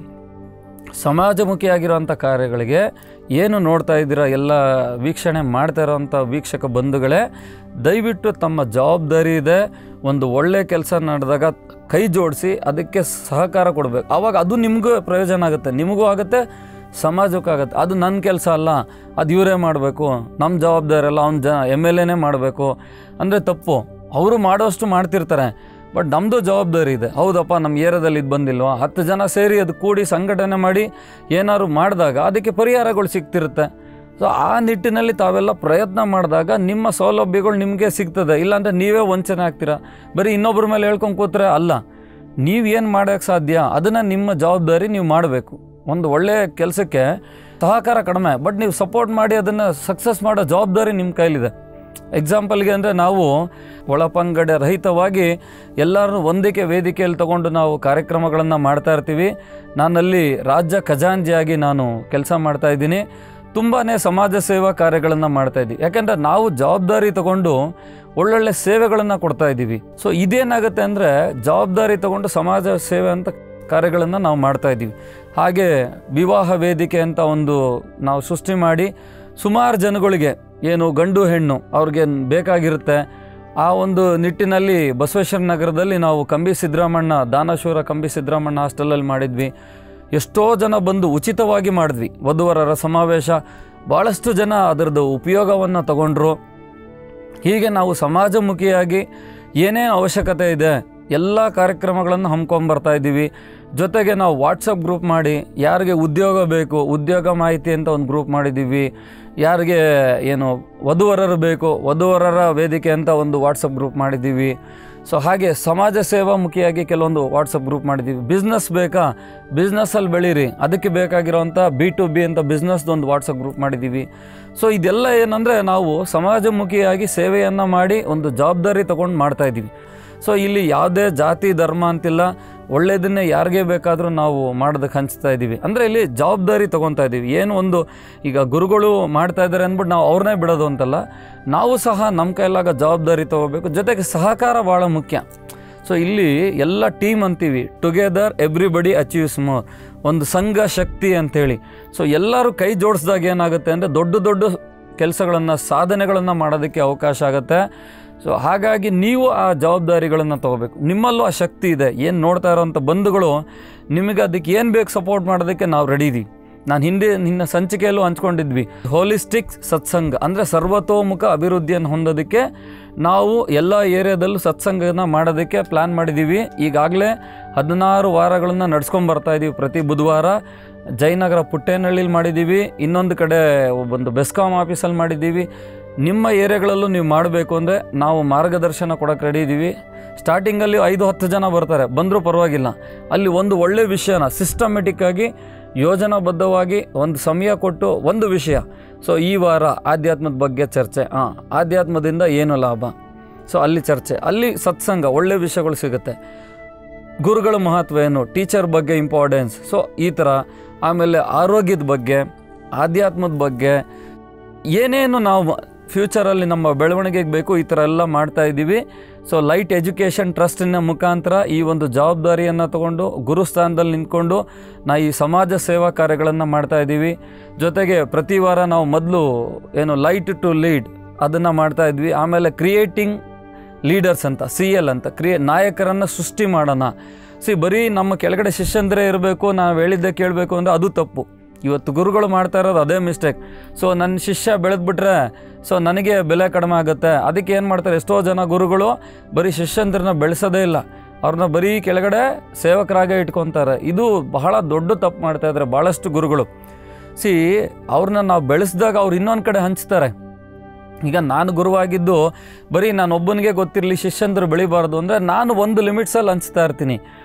ಸಮಾಜಮುಖಿಯಾಗಿರೋಂಥ ಕಾರ್ಯಗಳಿಗೆ ಏನು ನೋಡ್ತಾ ಇದ್ದೀರಾ ಎಲ್ಲ ವೀಕ್ಷಣೆ ಮಾಡ್ತಾ ಇರೋವಂಥ ವೀಕ್ಷಕ ಬಂಧುಗಳೇ ದಯವಿಟ್ಟು ತಮ್ಮ ಜವಾಬ್ದಾರಿ ಇದೆ ಒಂದು ಒಳ್ಳೆ ಕೆಲಸ ನಡೆದಾಗ ಕೈ ಜೋಡಿಸಿ ಅದಕ್ಕೆ ಸಹಕಾರ ಕೊಡಬೇಕು ಆವಾಗ ಅದು ನಿಮಗೂ ಪ್ರಯೋಜನ ಆಗುತ್ತೆ ನಿಮಗೂ ಆಗುತ್ತೆ ಸಮಾಜಕ್ಕೂ ಆಗುತ್ತೆ ಅದು ನನ್ನ ಕೆಲಸ ಅಲ್ಲ ಅದು ಇವರೇ ಮಾಡಬೇಕು ನಮ್ಮ ಜವಾಬ್ದಾರಿ ಅಲ್ಲ ಅವ್ನು ಜ ಎಮ್ ಎಲ್ ಎನೇ ಮಾಡಬೇಕು ಅಂದರೆ ತಪ್ಪು ಅವರು ಮಾಡೋಷ್ಟು ಮಾಡ್ತಿರ್ತಾರೆ ಬಟ್ ನಮ್ಮದು ಜವಾಬ್ದಾರಿ ಇದೆ ಹೌದಪ್ಪ ನಮ್ಮ ಏರಿಯಾದಲ್ಲಿ ಇದು ಬಂದಿಲ್ವಾ ಹತ್ತು ಜನ ಸೇರಿ ಅದು ಕೂಡಿ ಸಂಘಟನೆ ಮಾಡಿ ಏನಾದ್ರು ಮಾಡಿದಾಗ ಅದಕ್ಕೆ ಪರಿಹಾರಗಳು ಸಿಗ್ತಿರುತ್ತೆ ಸೊ ಆ ನಿಟ್ಟಿನಲ್ಲಿ ತಾವೆಲ್ಲ ಪ್ರಯತ್ನ ಮಾಡಿದಾಗ ನಿಮ್ಮ ಸೌಲಭ್ಯಗಳು ನಿಮಗೆ ಸಿಗ್ತದೆ ಇಲ್ಲಾಂದರೆ ನೀವೇ ವಂಚನೆ ಆಗ್ತೀರಾ ಬರೀ ಇನ್ನೊಬ್ಬರ ಮೇಲೆ ಹೇಳ್ಕೊಂಡು ಕೂತ್ರೆ ಅಲ್ಲ ನೀವೇನು ಮಾಡೋಕ್ಕೆ ಸಾಧ್ಯ ಅದನ್ನು ನಿಮ್ಮ ಜವಾಬ್ದಾರಿ ನೀವು ಮಾಡಬೇಕು ಒಂದು ಒಳ್ಳೆಯ ಕೆಲಸಕ್ಕೆ ಸಹಕಾರ ಕಡಿಮೆ ಬಟ್ ನೀವು ಸಪೋರ್ಟ್ ಮಾಡಿ ಅದನ್ನು ಸಕ್ಸಸ್ ಮಾಡೋ ಜವಾಬ್ದಾರಿ ನಿಮ್ಮ ಕೈಲಿದೆ ಎಕ್ಸಾಂಪಲ್ಗೆ ಅಂದರೆ ನಾವು ಒಳಪಂಗಡ ರಹಿತವಾಗಿ ಎಲ್ಲರೂ ಒಂದಕ್ಕೆ ವೇದಿಕೆಯಲ್ಲಿ ತಗೊಂಡು ನಾವು ಕಾರ್ಯಕ್ರಮಗಳನ್ನು ಮಾಡ್ತಾ ಇರ್ತೀವಿ ನಾನಲ್ಲಿ ರಾಜ್ಯ ಖಜಾಂಜಿಯಾಗಿ ನಾನು ಕೆಲಸ ಮಾಡ್ತಾ ಇದ್ದೀನಿ ತುಂಬಾ ಸಮಾಜ ಸೇವಾ ಕಾರ್ಯಗಳನ್ನು ಮಾಡ್ತಾ ಇದ್ದೀವಿ ಯಾಕೆಂದರೆ ನಾವು ಜವಾಬ್ದಾರಿ ತಗೊಂಡು ಒಳ್ಳೊಳ್ಳೆ ಸೇವೆಗಳನ್ನು ಕೊಡ್ತಾ ಇದ್ದೀವಿ ಸೊ ಇದೇನಾಗುತ್ತೆ ಅಂದರೆ ಜವಾಬ್ದಾರಿ ತಗೊಂಡು ಸಮಾಜ ಸೇವೆ ಅಂತ ಕಾರ್ಯಗಳನ್ನು ನಾವು ಮಾಡ್ತಾ ಇದ್ದೀವಿ ಹಾಗೆ ವಿವಾಹ ವೇದಿಕೆ ಅಂತ ಒಂದು ನಾವು ಸೃಷ್ಟಿ ಮಾಡಿ ಸುಮಾರು ಜನಗಳಿಗೆ ಏನು ಗಂಡು ಹೆಣ್ಣು ಅವ್ರಿಗೆ ಬೇಕಾಗಿರುತ್ತೆ ಆ ಒಂದು ನಿಟ್ಟಿನಲ್ಲಿ ಬಸವೇಶ್ವರ ನಗರದಲ್ಲಿ ನಾವು ಕಂಬಿ ಸಿದ್ದರಾಮಣ್ಣ ದಾನಶೂರ ಕಂಬಿ ಸಿದ್ದರಾಮಣ್ಣ ಹಾಸ್ಟೆಲಲ್ಲಿ ಮಾಡಿದ್ವಿ ಎಷ್ಟೋ ಜನ ಬಂದು ಉಚಿತವಾಗಿ ಮಾಡಿದ್ವಿ ವಧುವರರ ಸಮಾವೇಶ ಭಾಳಷ್ಟು ಜನ ಅದರದ್ದು ಉಪಯೋಗವನ್ನು ತಗೊಂಡ್ರು ಹೀಗೆ ನಾವು ಸಮಾಜಮುಖಿಯಾಗಿ ಏನೇನು ಅವಶ್ಯಕತೆ ಇದೆ ಎಲ್ಲ ಕಾರ್ಯಕ್ರಮಗಳನ್ನು ಹಮ್ಕೊಂಬರ್ತಾ ಇದ್ದೀವಿ ಜೊತೆಗೆ ನಾವು ವಾಟ್ಸಪ್ ಗ್ರೂಪ್ ಮಾಡಿ ಯಾರಿಗೆ ಉದ್ಯೋಗ ಬೇಕು ಉದ್ಯೋಗ ಮಾಹಿತಿ ಅಂತ ಒಂದು ಗ್ರೂಪ್ ಮಾಡಿದ್ದೀವಿ ಯಾರಿಗೆ ಏನು ವಧುವರರು ಬೇಕು ವಧುವರರ ವೇದಿಕೆ ಅಂತ ಒಂದು ವಾಟ್ಸಪ್ ಗ್ರೂಪ್ ಮಾಡಿದ್ದೀವಿ ಸೊ ಹಾಗೆ ಸಮಾಜ ಸೇವಾಮುಖಿಯಾಗಿ ಕೆಲವೊಂದು ವಾಟ್ಸಪ್ ಗ್ರೂಪ್ ಮಾಡಿದ್ದೀವಿ ಬಿಸ್ನೆಸ್ ಬೇಕಾ ಬಿಸ್ನೆಸ್ಸಲ್ಲಿ ಬೆಳೀರಿ ಅದಕ್ಕೆ ಬೇಕಾಗಿರೋವಂಥ ಬಿ ಟು ಬಿ ಅಂತ ಬಿಸ್ನೆಸ್ದು ಒಂದು ವಾಟ್ಸಪ್ ಗ್ರೂಪ್ ಮಾಡಿದ್ದೀವಿ ಸೊ ಇದೆಲ್ಲ ಏನಂದರೆ ನಾವು ಸಮಾಜಮುಖಿಯಾಗಿ ಸೇವೆಯನ್ನು ಮಾಡಿ ಒಂದು ಜವಾಬ್ದಾರಿ ತೊಗೊಂಡು ಮಾಡ್ತಾ ಇದ್ದೀವಿ ಸೊ ಇಲ್ಲಿ ಯಾವುದೇ ಜಾತಿ ಧರ್ಮ ಅಂತಿಲ್ಲ ಒಳ್ಳೆಯದನ್ನೇ ಯಾರಿಗೆ ಬೇಕಾದರೂ ನಾವು ಮಾಡೋದಕ್ಕೆ ಹಂಚ್ತಾ ಇದ್ದೀವಿ ಅಂದರೆ ಇಲ್ಲಿ ಜವಾಬ್ದಾರಿ ತೊಗೊತಾ ಇದ್ದೀವಿ ಏನು ಒಂದು ಈಗ ಗುರುಗಳು ಮಾಡ್ತಾ ಇದ್ದಾರೆ ಅಂದ್ಬಿಟ್ಟು ನಾವು ಅವ್ರನ್ನೇ ಬಿಡೋದು ಅಂತಲ್ಲ ನಾವು ಸಹ ನಮ್ಮ ಕೈಲಾಗ ಜವಾಬ್ದಾರಿ ತೊಗೋಬೇಕು ಜೊತೆಗೆ ಸಹಕಾರ ಭಾಳ ಮುಖ್ಯ ಸೊ ಇಲ್ಲಿ ಎಲ್ಲ ಟೀಮ್ ಅಂತೀವಿ ಟುಗೆದರ್ ಎವ್ರಿಬಡಿ ಅಚೀವ್ಸ್ ಮೋರ್ ಒಂದು ಸಂಘ ಶಕ್ತಿ ಅಂಥೇಳಿ ಸೊ ಎಲ್ಲರೂ ಕೈ ಜೋಡಿಸಿದಾಗ ಏನಾಗುತ್ತೆ ಅಂದರೆ ದೊಡ್ಡ ದೊಡ್ಡ ಕೆಲಸಗಳನ್ನು ಸಾಧನೆಗಳನ್ನು ಮಾಡೋದಕ್ಕೆ ಅವಕಾಶ ಆಗುತ್ತೆ ಸೊ ಹಾಗಾಗಿ ನೀವು ಆ ಜವಾಬ್ದಾರಿಗಳನ್ನು ತಗೋಬೇಕು ನಿಮ್ಮಲ್ಲೂ ಆ ಶಕ್ತಿ ಇದೆ ಏನು ನೋಡ್ತಾ ಇರೋಂಥ ಬಂಧುಗಳು ನಿಮಗೆ ಅದಕ್ಕೆ ಏನು ಬೇಕು ಸಪೋರ್ಟ್ ಮಾಡೋದಕ್ಕೆ ನಾವು ರೆಡಿ ಇದ್ದೀವಿ ನಾನು ಹಿಂದೆ ನಿನ್ನ ಸಂಚಿಕೆಯಲ್ಲೂ ಹಂಚ್ಕೊಂಡಿದ್ವಿ ಹೋಲಿಸ್ಟಿಕ್ ಸತ್ಸಂಗ ಅಂದರೆ ಸರ್ವತೋಮುಖ ಅಭಿವೃದ್ಧಿಯನ್ನು ಹೊಂದೋದಕ್ಕೆ ನಾವು ಎಲ್ಲ ಏರಿಯಾದಲ್ಲೂ ಸತ್ಸಂಗನ ಮಾಡೋದಕ್ಕೆ ಪ್ಲ್ಯಾನ್ ಮಾಡಿದ್ದೀವಿ ಈಗಾಗಲೇ ಹದಿನಾರು ವಾರಗಳನ್ನು ನಡ್ಸ್ಕೊಂಡು ಬರ್ತಾ ಇದ್ದೀವಿ ಪ್ರತಿ ಬುಧವಾರ ಜಯನಗರ ಪುಟ್ಟೇನಹಳ್ಳಿಲಿ ಮಾಡಿದ್ದೀವಿ ಇನ್ನೊಂದು ಕಡೆ ಒಂದು ಬೆಸ್ಕಾಂ ಆಫೀಸಲ್ಲಿ ಮಾಡಿದ್ದೀವಿ ನಿಮ್ಮ ಏರಿಯಾಗಳಲ್ಲೂ ನೀವು ಮಾಡಬೇಕು ಅಂದರೆ ನಾವು ಮಾರ್ಗದರ್ಶನ ಕೊಡೋಕೆ ರೆಡಿ ಇದ್ದೀವಿ ಸ್ಟಾರ್ಟಿಂಗಲ್ಲಿ ಐದು ಹತ್ತು ಜನ ಬರ್ತಾರೆ ಬಂದರೂ ಪರವಾಗಿಲ್ಲ ಅಲ್ಲಿ ಒಂದು ಒಳ್ಳೆ ವಿಷಯನ ಸಿಸ್ಟಮೆಟಿಕ್ಕಾಗಿ ಯೋಜನಾಬದ್ಧವಾಗಿ ಒಂದು ಸಮಯ ಕೊಟ್ಟು ಒಂದು ವಿಷಯ ಸೊ ಈ ವಾರ ಆಧ್ಯಾತ್ಮದ ಬಗ್ಗೆ ಚರ್ಚೆ ಹಾಂ ಆಧ್ಯಾತ್ಮದಿಂದ ಏನು ಲಾಭ ಸೊ ಅಲ್ಲಿ ಚರ್ಚೆ ಅಲ್ಲಿ ಸತ್ಸಂಗ ಒಳ್ಳೆ ವಿಷಯಗಳು ಸಿಗುತ್ತೆ ಗುರುಗಳ ಮಹತ್ವ ಏನು ಟೀಚರ್ ಬಗ್ಗೆ ಇಂಪಾರ್ಟೆನ್ಸ್ ಸೊ ಈ ಥರ ಆಮೇಲೆ ಆರೋಗ್ಯದ ಬಗ್ಗೆ ಆಧ್ಯಾತ್ಮದ ಬಗ್ಗೆ ಏನೇನು ನಾವು ಫ್ಯೂಚರಲ್ಲಿ ನಮ್ಮ ಬೆಳವಣಿಗೆಗೆ ಬೇಕು ಈ ಥರ ಎಲ್ಲ ಮಾಡ್ತಾ ಇದ್ದೀವಿ ಸೊ ಲೈಟ್ ಎಜುಕೇಷನ್ ಟ್ರಸ್ಟಿನ ಮುಖಾಂತರ ಈ ಒಂದು ಜವಾಬ್ದಾರಿಯನ್ನು ತಗೊಂಡು ಗುರುಸ್ಥಾನದಲ್ಲಿ ನಿಂತ್ಕೊಂಡು ನಾ ಈ ಸಮಾಜ ಸೇವಾ ಕಾರ್ಯಗಳನ್ನು ಮಾಡ್ತಾ ಇದ್ದೀವಿ ಜೊತೆಗೆ ಪ್ರತಿ ವಾರ ನಾವು ಮೊದಲು ಏನು ಲೈಟ್ ಟು ಲೀಡ್ ಅದನ್ನು ಮಾಡ್ತಾ ಇದ್ವಿ ಆಮೇಲೆ ಕ್ರಿಯೇಟಿಂಗ್ ಲೀಡರ್ಸ್ ಅಂತ ಸಿ ಎಲ್ ಅಂತ ಕ್ರಿಯೇ ನಾಯಕರನ್ನು ಸೃಷ್ಟಿ ಮಾಡೋಣ ಸಿ ಬರೀ ನಮ್ಮ ಕೆಳಗಡೆ ಶಿಷ್ಯಂದ್ರೆ ಇರಬೇಕು ನಾವು ಹೇಳಿದ್ದೆ ಕೇಳಬೇಕು ಅಂದರೆ ಅದು ತಪ್ಪು ಇವತ್ತು ಗುರುಗಳು ಮಾಡ್ತಾ ಇರೋದು ಅದೇ ಮಿಸ್ಟೇಕ್ ಸೊ ನನ್ನ ಶಿಷ್ಯ ಬೆಳೆದ್ಬಿಟ್ರೆ ಸೊ ನನಗೆ ಬೆಲೆ ಕಡಿಮೆ ಆಗುತ್ತೆ ಅದಕ್ಕೆ ಏನು ಮಾಡ್ತಾರೆ ಎಷ್ಟೋ ಜನ ಗುರುಗಳು ಬರೀ ಶಿಷ್ಯಂದ್ರನ್ನ ಬೆಳೆಸೋದೇ ಇಲ್ಲ ಅವ್ರನ್ನ ಬರೀ ಕೆಳಗಡೆ ಸೇವಕರಾಗೇ ಇಟ್ಕೊತಾರೆ ಇದು ಬಹಳ ದೊಡ್ಡ ತಪ್ಪು ಮಾಡ್ತಾ ಇದ್ದಾರೆ ಭಾಳಷ್ಟು ಗುರುಗಳು ಸಿ ಅವ್ರನ್ನ ನಾವು ಬೆಳೆಸಿದಾಗ ಅವ್ರು ಇನ್ನೊಂದು ಕಡೆ ಹಂಚ್ತಾರೆ ಈಗ ನಾನು ಗುರುವಾಗಿದ್ದು ಬರೀ ನಾನು ಒಬ್ಬನಿಗೆ ಗೊತ್ತಿರಲಿ ಶಿಷ್ಯಂದರು ಬೆಳಿಬಾರ್ದು ಅಂದರೆ ನಾನು ಒಂದು ಲಿಮಿಟ್ಸಲ್ಲಿ ಹಂಚ್ತಾ ಇರ್ತೀನಿ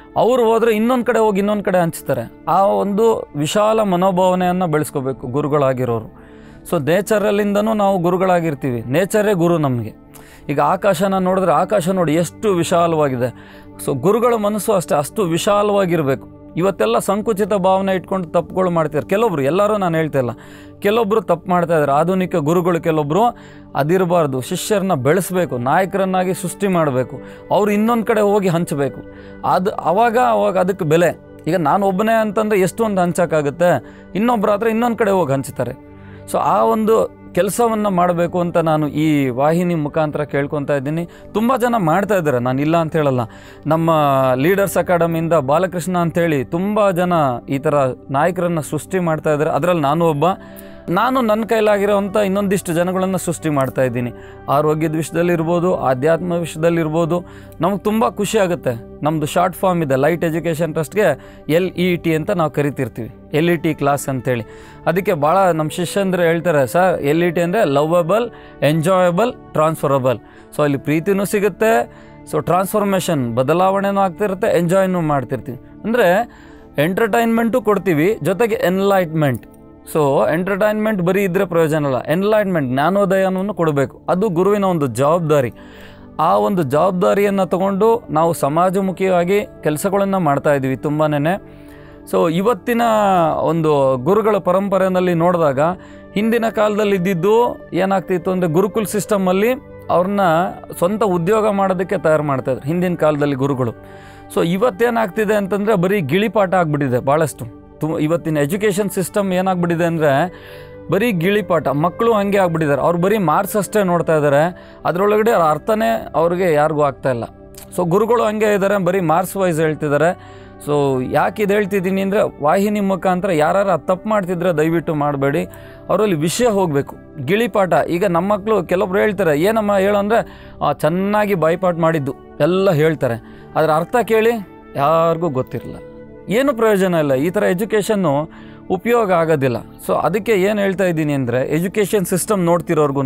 ಅವರು ಹೋದರೆ ಇನ್ನೊಂದು ಕಡೆ ಹೋಗಿ ಇನ್ನೊಂದು ಕಡೆ ಹಂಚ್ತಾರೆ ಆ ಒಂದು ವಿಶಾಲ ಮನೋಭಾವನೆಯನ್ನು ಬೆಳೆಸ್ಕೋಬೇಕು ಗುರುಗಳಾಗಿರೋರು ಸೊ ನೇಚರಲ್ಲಿಂದನೂ ನಾವು ಗುರುಗಳಾಗಿರ್ತೀವಿ ನೇಚರೇ ಗುರು ನಮಗೆ ಈಗ ಆಕಾಶನ ನೋಡಿದ್ರೆ ಆಕಾಶ ನೋಡಿ ಎಷ್ಟು ವಿಶಾಲವಾಗಿದೆ ಸೊ ಗುರುಗಳ ಮನಸ್ಸು ಅಷ್ಟೇ ಅಷ್ಟು ವಿಶಾಲವಾಗಿರಬೇಕು ಇವತ್ತೆಲ್ಲ ಸಂಕುಚಿತ ಭಾವನೆ ಇಟ್ಕೊಂಡು ತಪ್ಪುಗಳು ಮಾಡ್ತಾರೆ ಕೆಲವೊಬ್ರು ಎಲ್ಲರೂ ನಾನು ಹೇಳ್ತಿಲ್ಲ ಕೆಲವೊಬ್ಬರು ತಪ್ಪು ಮಾಡ್ತಾ ಇದ್ದಾರೆ ಆಧುನಿಕ ಗುರುಗಳು ಕೆಲವೊಬ್ಬರು ಅದಿರಬಾರ್ದು ಶಿಷ್ಯರನ್ನ ಬೆಳೆಸಬೇಕು ನಾಯಕರನ್ನಾಗಿ ಸೃಷ್ಟಿ ಮಾಡಬೇಕು ಅವ್ರು ಇನ್ನೊಂದು ಕಡೆ ಹೋಗಿ ಹಂಚಬೇಕು ಅದು ಅವಾಗ ಅವಾಗ ಅದಕ್ಕೆ ಬೆಲೆ ಈಗ ನಾನು ಒಬ್ಬನೇ ಅಂತಂದರೆ ಎಷ್ಟೊಂದು ಹಂಚೋಕ್ಕಾಗುತ್ತೆ ಇನ್ನೊಬ್ಬರಾದ್ರೆ ಇನ್ನೊಂದು ಕಡೆ ಹೋಗಿ ಹಂಚ್ತಾರೆ ಸೊ ಆ ಒಂದು ಕೆಲಸವನ್ನು ಮಾಡಬೇಕು ಅಂತ ನಾನು ಈ ವಾಹಿನಿ ಮುಖಾಂತರ ಕೇಳ್ಕೊತಾ ಇದ್ದೀನಿ ತುಂಬ ಜನ ಮಾಡ್ತಾ ಇದ್ದಾರೆ ನಾನು ಇಲ್ಲ ಅಂತ ಹೇಳಲ್ಲ ನಮ್ಮ ಲೀಡರ್ಸ್ ಅಕಾಡೆಮಿಯಿಂದ ಬಾಲಕೃಷ್ಣ ಅಂತೇಳಿ ತುಂಬ ಜನ ಈ ಥರ ನಾಯಕರನ್ನು ಸೃಷ್ಟಿ ಮಾಡ್ತಾ ಇದ್ದಾರೆ ಅದರಲ್ಲಿ ನಾನು ಒಬ್ಬ ನಾನು ನನ್ನ ಕೈಲಾಗಿರೋವಂಥ ಇನ್ನೊಂದಿಷ್ಟು ಜನಗಳನ್ನು ಸೃಷ್ಟಿ ಮಾಡ್ತಾ ಇದ್ದೀನಿ ಆರೋಗ್ಯದ ವಿಷಯದಲ್ಲಿರ್ಬೋದು ಆಧ್ಯಾತ್ಮ ವಿಷಯದಲ್ಲಿರ್ಬೋದು ನಮಗೆ ತುಂಬ ಖುಷಿ ಆಗುತ್ತೆ ನಮ್ಮದು ಶಾರ್ಟ್ ಫಾರ್ಮ್ ಇದೆ ಲೈಟ್ ಎಜುಕೇಷನ್ ಟ್ರಸ್ಟ್ಗೆ ಎಲ್ ಇ ಟಿ ಅಂತ ನಾವು ಕರಿತಿರ್ತೀವಿ ಎಲ್ ಇ ಟಿ ಕ್ಲಾಸ್ ಅಂತೇಳಿ ಅದಕ್ಕೆ ಭಾಳ ನಮ್ಮ ಶಿಷ್ಯಂದ್ರೆ ಹೇಳ್ತಾರೆ ಸರ್ ಎಲ್ ಇ ಟಿ ಅಂದರೆ ಲವಬಲ್ ಎಂಜಾಯಬಲ್ ಟ್ರಾನ್ಸ್ಫರಬಲ್ ಸೊ ಅಲ್ಲಿ ಪ್ರೀತಿನೂ ಸಿಗುತ್ತೆ ಸೊ ಟ್ರಾನ್ಸ್ಫಾರ್ಮೇಷನ್ ಬದಲಾವಣೆನೂ ಆಗ್ತಿರುತ್ತೆ ಎಂಜಾಯ್ನೂ ಮಾಡ್ತಿರ್ತೀವಿ ಅಂದರೆ ಎಂಟರ್ಟೈನ್ಮೆಂಟು ಕೊಡ್ತೀವಿ ಜೊತೆಗೆ ಎನ್ಲೈಟ್ಮೆಂಟ್ ಸೊ ಎಂಟರ್ಟೈನ್ಮೆಂಟ್ ಬರೀ ಇದ್ದರೆ ಪ್ರಯೋಜನ ಇಲ್ಲ ಎನ್ಲೈಟ್ಮೆಂಟ್ ಜ್ಞಾನೋದಯನವನ್ನು ಕೊಡಬೇಕು ಅದು ಗುರುವಿನ ಒಂದು ಜವಾಬ್ದಾರಿ ಆ ಒಂದು ಜವಾಬ್ದಾರಿಯನ್ನು ತಗೊಂಡು ನಾವು ಸಮಾಜಮುಖಿಯಾಗಿ ಕೆಲಸಗಳನ್ನು ಮಾಡ್ತಾ ಇದ್ದೀವಿ ತುಂಬಾನೇ ಸೊ ಇವತ್ತಿನ ಒಂದು ಗುರುಗಳ ಪರಂಪರೆಯಲ್ಲಿ ನೋಡಿದಾಗ ಹಿಂದಿನ ಕಾಲದಲ್ಲಿ ಇದ್ದಿದ್ದು ಏನಾಗ್ತಿತ್ತು ಅಂದರೆ ಗುರುಕುಲ್ ಸಿಸ್ಟಮಲ್ಲಿ ಅವ್ರನ್ನ ಸ್ವಂತ ಉದ್ಯೋಗ ಮಾಡೋದಕ್ಕೆ ತಯಾರು ಮಾಡ್ತಾಯಿದ್ರು ಹಿಂದಿನ ಕಾಲದಲ್ಲಿ ಗುರುಗಳು ಸೊ ಇವತ್ತೇನಾಗ್ತಿದೆ ಅಂತಂದರೆ ಬರೀ ಗಿಳಿಪಾಠ ಆಗಿಬಿಟ್ಟಿದೆ ಭಾಳಷ್ಟು ತು ಇವತ್ತಿನ ಎಜುಕೇಷನ್ ಸಿಸ್ಟಮ್ ಏನಾಗ್ಬಿಟ್ಟಿದೆ ಅಂದರೆ ಬರೀ ಗಿಳಿಪಾಠ ಮಕ್ಕಳು ಹಂಗೆ ಆಗ್ಬಿಟ್ಟಿದ್ದಾರೆ ಅವ್ರು ಬರೀ ಮಾರ್ಕ್ಸ್ ಅಷ್ಟೇ ನೋಡ್ತಾ ಇದ್ದಾರೆ ಅದರೊಳಗಡೆ ಅವ್ರ ಅರ್ಥನೇ ಅವ್ರಿಗೆ ಯಾರಿಗೂ ಆಗ್ತಾ ಇಲ್ಲ ಸೊ ಗುರುಗಳು ಹಂಗೆ ಇದ್ದಾರೆ ಬರೀ ಮಾರ್ಕ್ಸ್ ವೈಸ್ ಹೇಳ್ತಿದ್ದಾರೆ ಸೊ ಯಾಕೆ ಇದು ಹೇಳ್ತಿದ್ದೀನಿ ಅಂದರೆ ವಾಹಿನಿ ಮುಖಾಂತರ ಯಾರು ತಪ್ಪು ಮಾಡ್ತಿದ್ರೆ ದಯವಿಟ್ಟು ಮಾಡಬೇಡಿ ಅವರಲ್ಲಿ ವಿಷಯ ಹೋಗಬೇಕು ಗಿಳಿಪಾಠ ಈಗ ನಮ್ಮ ಮಕ್ಕಳು ಕೆಲವೊಬ್ರು ಹೇಳ್ತಾರೆ ಏನಮ್ಮ ಹೇಳು ಅಂದರೆ ಚೆನ್ನಾಗಿ ಬಾಯ್ಪಾಠ ಮಾಡಿದ್ದು ಎಲ್ಲ ಹೇಳ್ತಾರೆ ಅದರ ಅರ್ಥ ಕೇಳಿ ಯಾರಿಗೂ ಗೊತ್ತಿರಲ್ಲ ಏನು ಪ್ರಯೋಜನ ಇಲ್ಲ ಈ ಥರ ಎಜುಕೇಷನ್ನು ಉಪಯೋಗ ಆಗೋದಿಲ್ಲ ಸೊ ಅದಕ್ಕೆ ಏನು ಹೇಳ್ತಾ ಇದ್ದೀನಿ ಅಂದರೆ ಎಜುಕೇಷನ್ ಸಿಸ್ಟಮ್ ನೋಡ್ತಿರೋರ್ಗು